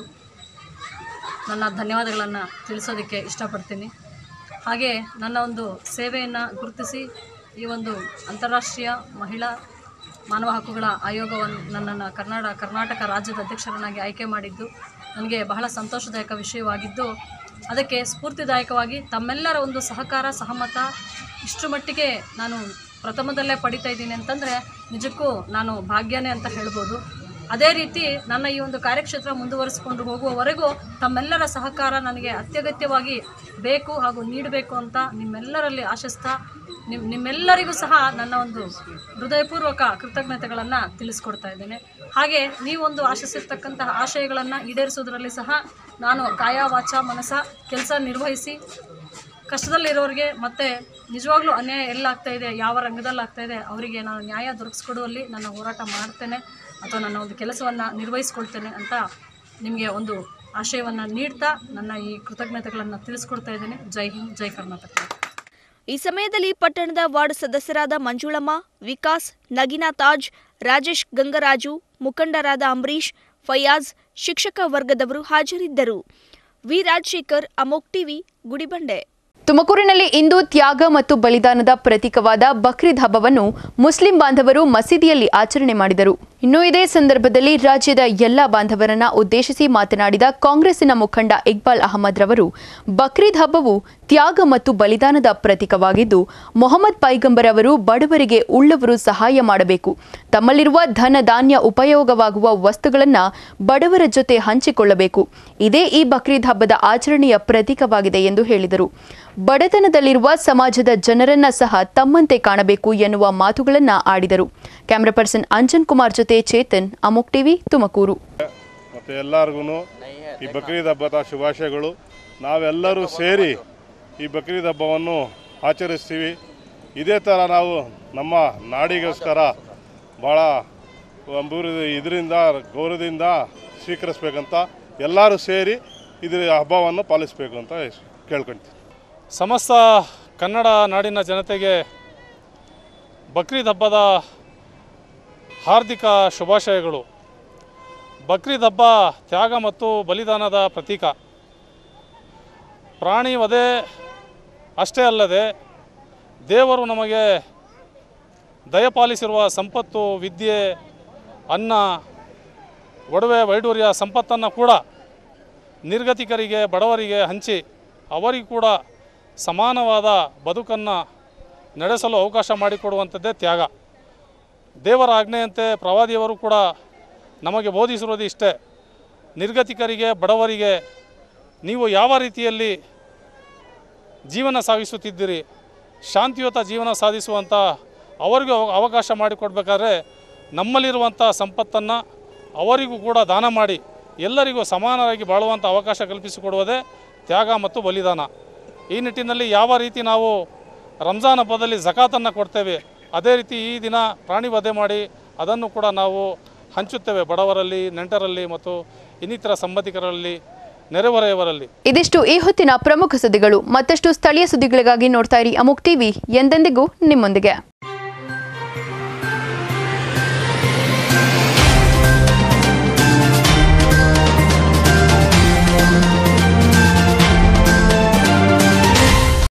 ನನ್ನ ಧನ್ಯವಾದಗಳನ್ನು ತಿಳಿಸೋದಕ್ಕೆ ಇಷ್ಟಪಡ್ತೀನಿ ಹಾಗೆ ನನ್ನ ಒಂದು ಸೇವೆಯನ್ನು ಗುರುತಿಸಿ ಈ ಒಂದು ಅಂತಾರಾಷ್ಟ್ರೀಯ ಮಹಿಳಾ ಮಾನವ ಹಕ್ಕುಗಳ ಆಯೋಗವನ್ನು ನನ್ನನ್ನು ಕರ್ನಾಟಕ ಕರ್ನಾಟಕ ರಾಜ್ಯದ ಅಧ್ಯಕ್ಷರನ್ನಾಗಿ ಆಯ್ಕೆ ಮಾಡಿದ್ದು ನನಗೆ ಬಹಳ ಸಂತೋಷದಾಯಕ ವಿಷಯವಾಗಿದ್ದು ಅದಕ್ಕೆ ಸ್ಫೂರ್ತಿದಾಯಕವಾಗಿ ತಮ್ಮೆಲ್ಲರ ಒಂದು ಸಹಕಾರ ಸಹಮತ ಇಷ್ಟರ ಮಟ್ಟಿಗೆ ನಾನು ಪ್ರಥಮದಲ್ಲೇ ಪಡಿತಾ ಇದ್ದೀನಿ ಅಂತಂದರೆ ನಿಜಕ್ಕೂ ನಾನು ಭಾಗ್ಯನೇ ಅಂತ ಹೇಳ್ಬೋದು ಅದೇ ರೀತಿ ನನ್ನ ಈ ಒಂದು ಕಾರ್ಯಕ್ಷೇತ್ರ ಮುಂದುವರಿಸಿಕೊಂಡು ಹೋಗುವವರೆಗೂ ತಮ್ಮೆಲ್ಲರ ಸಹಕಾರ ನನಗೆ ಅತ್ಯಗತ್ಯವಾಗಿ ಬೇಕು ಹಾಗೂ ನೀಡಬೇಕು ಅಂತ ನಿಮ್ಮೆಲ್ಲರಲ್ಲಿ ಆಶಿಸ್ತಾ ನಿಮ್ಮ ನಿಮ್ಮೆಲ್ಲರಿಗೂ ಸಹ ನನ್ನ ಒಂದು ಹೃದಯಪೂರ್ವಕ ಕೃತಜ್ಞತೆಗಳನ್ನು ತಿಳಿಸ್ಕೊಡ್ತಾ ಇದ್ದೇನೆ ಹಾಗೆ ನೀವೊಂದು ಆಶಿಸಿರ್ತಕ್ಕಂತಹ ಆಶಯಗಳನ್ನು ಈಡೇರಿಸೋದ್ರಲ್ಲಿ ಸಹ ನಾನು ಕಾಯ ವಾಚ ಮನಸ ಕೆಲಸ ನಿರ್ವಹಿಸಿ ಕಷ್ಟದಲ್ಲಿರೋರಿಗೆ ಮತ್ತು ನಿಜವಾಗ್ಲೂ ಅನ್ಯಾಯ ಎಲ್ಲಾಗ್ತಾ ಇದೆ ಯಾವ ರಂಗದಲ್ಲಿ ಆಗ್ತಾ ಇದೆ ಅವರಿಗೆ ನಾನು ನ್ಯಾಯ ದೊರಕಿಸ್ಕೊಡುವಲ್ಲಿ ನನ್ನ ಹೋರಾಟ ಮಾಡ್ತೇನೆ ಅಥವಾ ನನ್ನ ಒಂದು ಕೆಲಸವನ್ನು ನಿರ್ವಹಿಸ್ಕೊಳ್ತೇನೆ ಅಂತ ನಿಮಗೆ ಒಂದು ಆಶಯವನ್ನು ನೀಡ್ತಾ ನನ್ನ ಈ ಕೃತಜ್ಞತೆಗಳನ್ನು ತಿಳಿಸ್ಕೊಡ್ತಾ ಇದ್ದೇನೆ ಜೈ ಹಿಂದ್ ಜೈ ಕರ್ನಾಟಕ ಈ ಸಮಯದಲ್ಲಿ ಪಟ್ಟಣದ ವಾರ್ಡ್ ಸದಸ್ಯರಾದ ಮಂಜುಳಮ್ಮ ವಿಕಾಸ್ ನಗಿನಾ ತಾಜ್ ರಾಜೇಶ್ ಗಂಗರಾಜು ಮುಖಂಡರಾದ ಅಂಬರೀಶ್ ಫಯಾಜ್ ಶಿಕ್ಷಕ ವರ್ಗದವರು ಹಾಜರಿದ್ದರು ವಿ ರಾಜಶೇಖರ್ ಅಮೋಕ್ ಟಿವಿ ಗುಡಿಬಂಡೆ ತುಮಕೂರಿನಲ್ಲಿ ಇಂದು ತ್ಯಾಗ ಮತ್ತು ಬಲಿದಾನದ ಪ್ರತೀಕವಾದ ಬಕ್ರೀದ್ ಹಬ್ಬವನ್ನು ಮುಸ್ಲಿಂ ಬಾಂಧವರು ಮಸೀದಿಯಲ್ಲಿ ಆಚರಣೆ ಮಾಡಿದರು ಇನ್ನು ಇದೇ ಸಂದರ್ಭದಲ್ಲಿ ರಾಜ್ಯದ ಎಲ್ಲ ಬಾಂಧವರನ್ನ ಉದ್ದೇಶಿಸಿ ಮಾತನಾಡಿದ ಕಾಂಗ್ರೆಸ್ಸಿನ ಮುಖಂಡ ಇಕ್ಬಾಲ್ ಅಹಮದ್ ರವರು ಬಕ್ರೀದ್ ಹಬ್ಬವು ತ್ಯಾಗ ಮತ್ತು ಬಲಿದಾನದ ಪ್ರತೀಕವಾಗಿದ್ದು ಮೊಹಮ್ಮದ್ ಪೈಗಂಬರ್ ಅವರು ಬಡವರಿಗೆ ಉಳ್ಳವರು ಸಹಾಯ ಮಾಡಬೇಕು ತಮ್ಮಲ್ಲಿರುವ ಧನ ಧಾನ್ಯ ಉಪಯೋಗವಾಗುವ ವಸ್ತುಗಳನ್ನು ಬಡವರ ಜೊತೆ ಹಂಚಿಕೊಳ್ಳಬೇಕು ಇದೇ ಈ ಬಕ್ರೀದ್ ಹಬ್ಬದ ಆಚರಣೆಯ ಪ್ರತೀಕವಾಗಿದೆ ಎಂದು ಹೇಳಿದರು ಬಡತನದಲ್ಲಿರುವ ಸಮಾಜದ ಜನರನ್ನ ಸಹ ತಮ್ಮಂತೆ ಕಾಣಬೇಕು ಎನ್ನುವ ಮಾತುಗಳನ್ನ ಆಡಿದರು ಕ್ಯಾಮರಾ ಪರ್ಸನ್ ಅಂಜನ್ ಕುಮಾರ್ ಜೊತೆ ಚೇತನ್ ಅಮುಕ್ ಟಿವಿ ತುಮಕೂರು ಮತ್ತು ಎಲ್ಲರಿಗೂ ಈ ಬಕ್ರೀದ್ ಹಬ್ಬದ ಶುಭಾಶಯಗಳು ನಾವೆಲ್ಲರೂ ಸೇರಿ ಈ ಬಕ್ರೀದ್ ಹಬ್ಬವನ್ನು ಆಚರಿಸ್ತೀವಿ ಇದೇ ಥರ ನಾವು ನಮ್ಮ ನಾಡಿಗೋಸ್ಕರ ಭಾಳ ಇದರಿಂದ ಗೌರವದಿಂದ ಸ್ವೀಕರಿಸ್ಬೇಕಂತ ಎಲ್ಲರೂ ಸೇರಿ ಇದ್ರ ಹಬ್ಬವನ್ನು ಪಾಲಿಸಬೇಕು ಅಂತ ಕೇಳ್ಕೊಳ್ತೀನಿ ಸಮಸ್ತ ಕನ್ನಡ ನಾಡಿನ ಜನತೆಗೆ ಬಕ್ರೀದ್ ಹಬ್ಬದ ಹಾರ್ದಿಕ ಶುಭಾಶಯಗಳು ಬಕ್ರೀದ್ ಹಬ್ಬ ತ್ಯಾಗ ಮತ್ತು ಬಲಿದಾನದ ಪ್ರತೀಕ ಪ್ರಾಣಿ ವಧೆ ಅಷ್ಟೇ ಅಲ್ಲದೆ ದೇವರು ನಮಗೆ ದಯಪಾಲಿಸಿರುವ ಸಂಪತ್ತು ವಿದ್ಯೆ ಅನ್ನ ಒಡವೆ ವೈಡೂರ್ಯ ಸಂಪತ್ತನ್ನು ಕೂಡ ನಿರ್ಗತಿಕರಿಗೆ ಬಡವರಿಗೆ ಹಂಚಿ ಅವರಿಗೂ ಕೂಡ ಸಮಾನವಾದ ಬದುಕನ್ನು ನಡೆಸಲು ಅವಕಾಶ ಮಾಡಿಕೊಡುವಂಥದ್ದೇ ತ್ಯಾಗ ದೇವರ ಆಜ್ಞೆಯಂತೆ ಪ್ರವಾದಿಯವರು ಕೂಡ ನಮಗೆ ಬೋಧಿಸಿರೋದು ಇಷ್ಟೇ ನಿರ್ಗತಿಕರಿಗೆ ಬಡವರಿಗೆ ನೀವು ಯಾವ ರೀತಿಯಲ್ಲಿ ಜೀವನ ಸಾಗಿಸುತ್ತಿದ್ದೀರಿ ಶಾಂತಿಯುತ ಜೀವನ ಸಾಧಿಸುವಂಥ ಅವರಿಗೂ ಅವ- ಅವಕಾಶ ಮಾಡಿಕೊಡ್ಬೇಕಾದ್ರೆ ನಮ್ಮಲ್ಲಿರುವಂಥ ಸಂಪತ್ತನ್ನು ಅವರಿಗೂ ಕೂಡ ದಾನ ಮಾಡಿ ಎಲ್ಲರಿಗೂ ಸಮಾನರಾಗಿ ಬಾಳುವಂಥ ಅವಕಾಶ ಕಲ್ಪಿಸಿಕೊಡುವುದೇ ತ್ಯಾಗ ಮತ್ತು ಬಲಿದಾನ ಈ ನಿಟ್ಟಿನಲ್ಲಿ ಯಾವ ರೀತಿ ನಾವು ರಂಜಾನ್ ಹಬ್ಬದಲ್ಲಿ ಜಕಾತನ್ನು ಕೊಡ್ತೇವೆ ಅದೇ ರೀತಿ ಈ ದಿನ ಪ್ರಾಣಿ ವಧೆ ಮಾಡಿ ಅದನ್ನು ಕೂಡ ನಾವು ಹಂಚುತ್ತೇವೆ ಬಡವರಲ್ಲಿ ನೆಂಟರಲ್ಲಿ ಮತ್ತು ಇನ್ನಿತರ ಸಂಬಂಧಿಕರಲ್ಲಿ ನೆರೆಹೊರೆಯವರಲ್ಲಿ ಇದಿಷ್ಟು ಈ ಹೊತ್ತಿನ ಪ್ರಮುಖ ಸುದ್ದಿಗಳು ಮತ್ತಷ್ಟು ಸ್ಥಳೀಯ ಸುದ್ದಿಗಳಿಗಾಗಿ ನೋಡ್ತಾ ಇರಿ ಅಮುಕ್ ಟಿವಿ ಎಂದೆಂದಿಗೂ ನಿಮ್ಮೊಂದಿಗೆ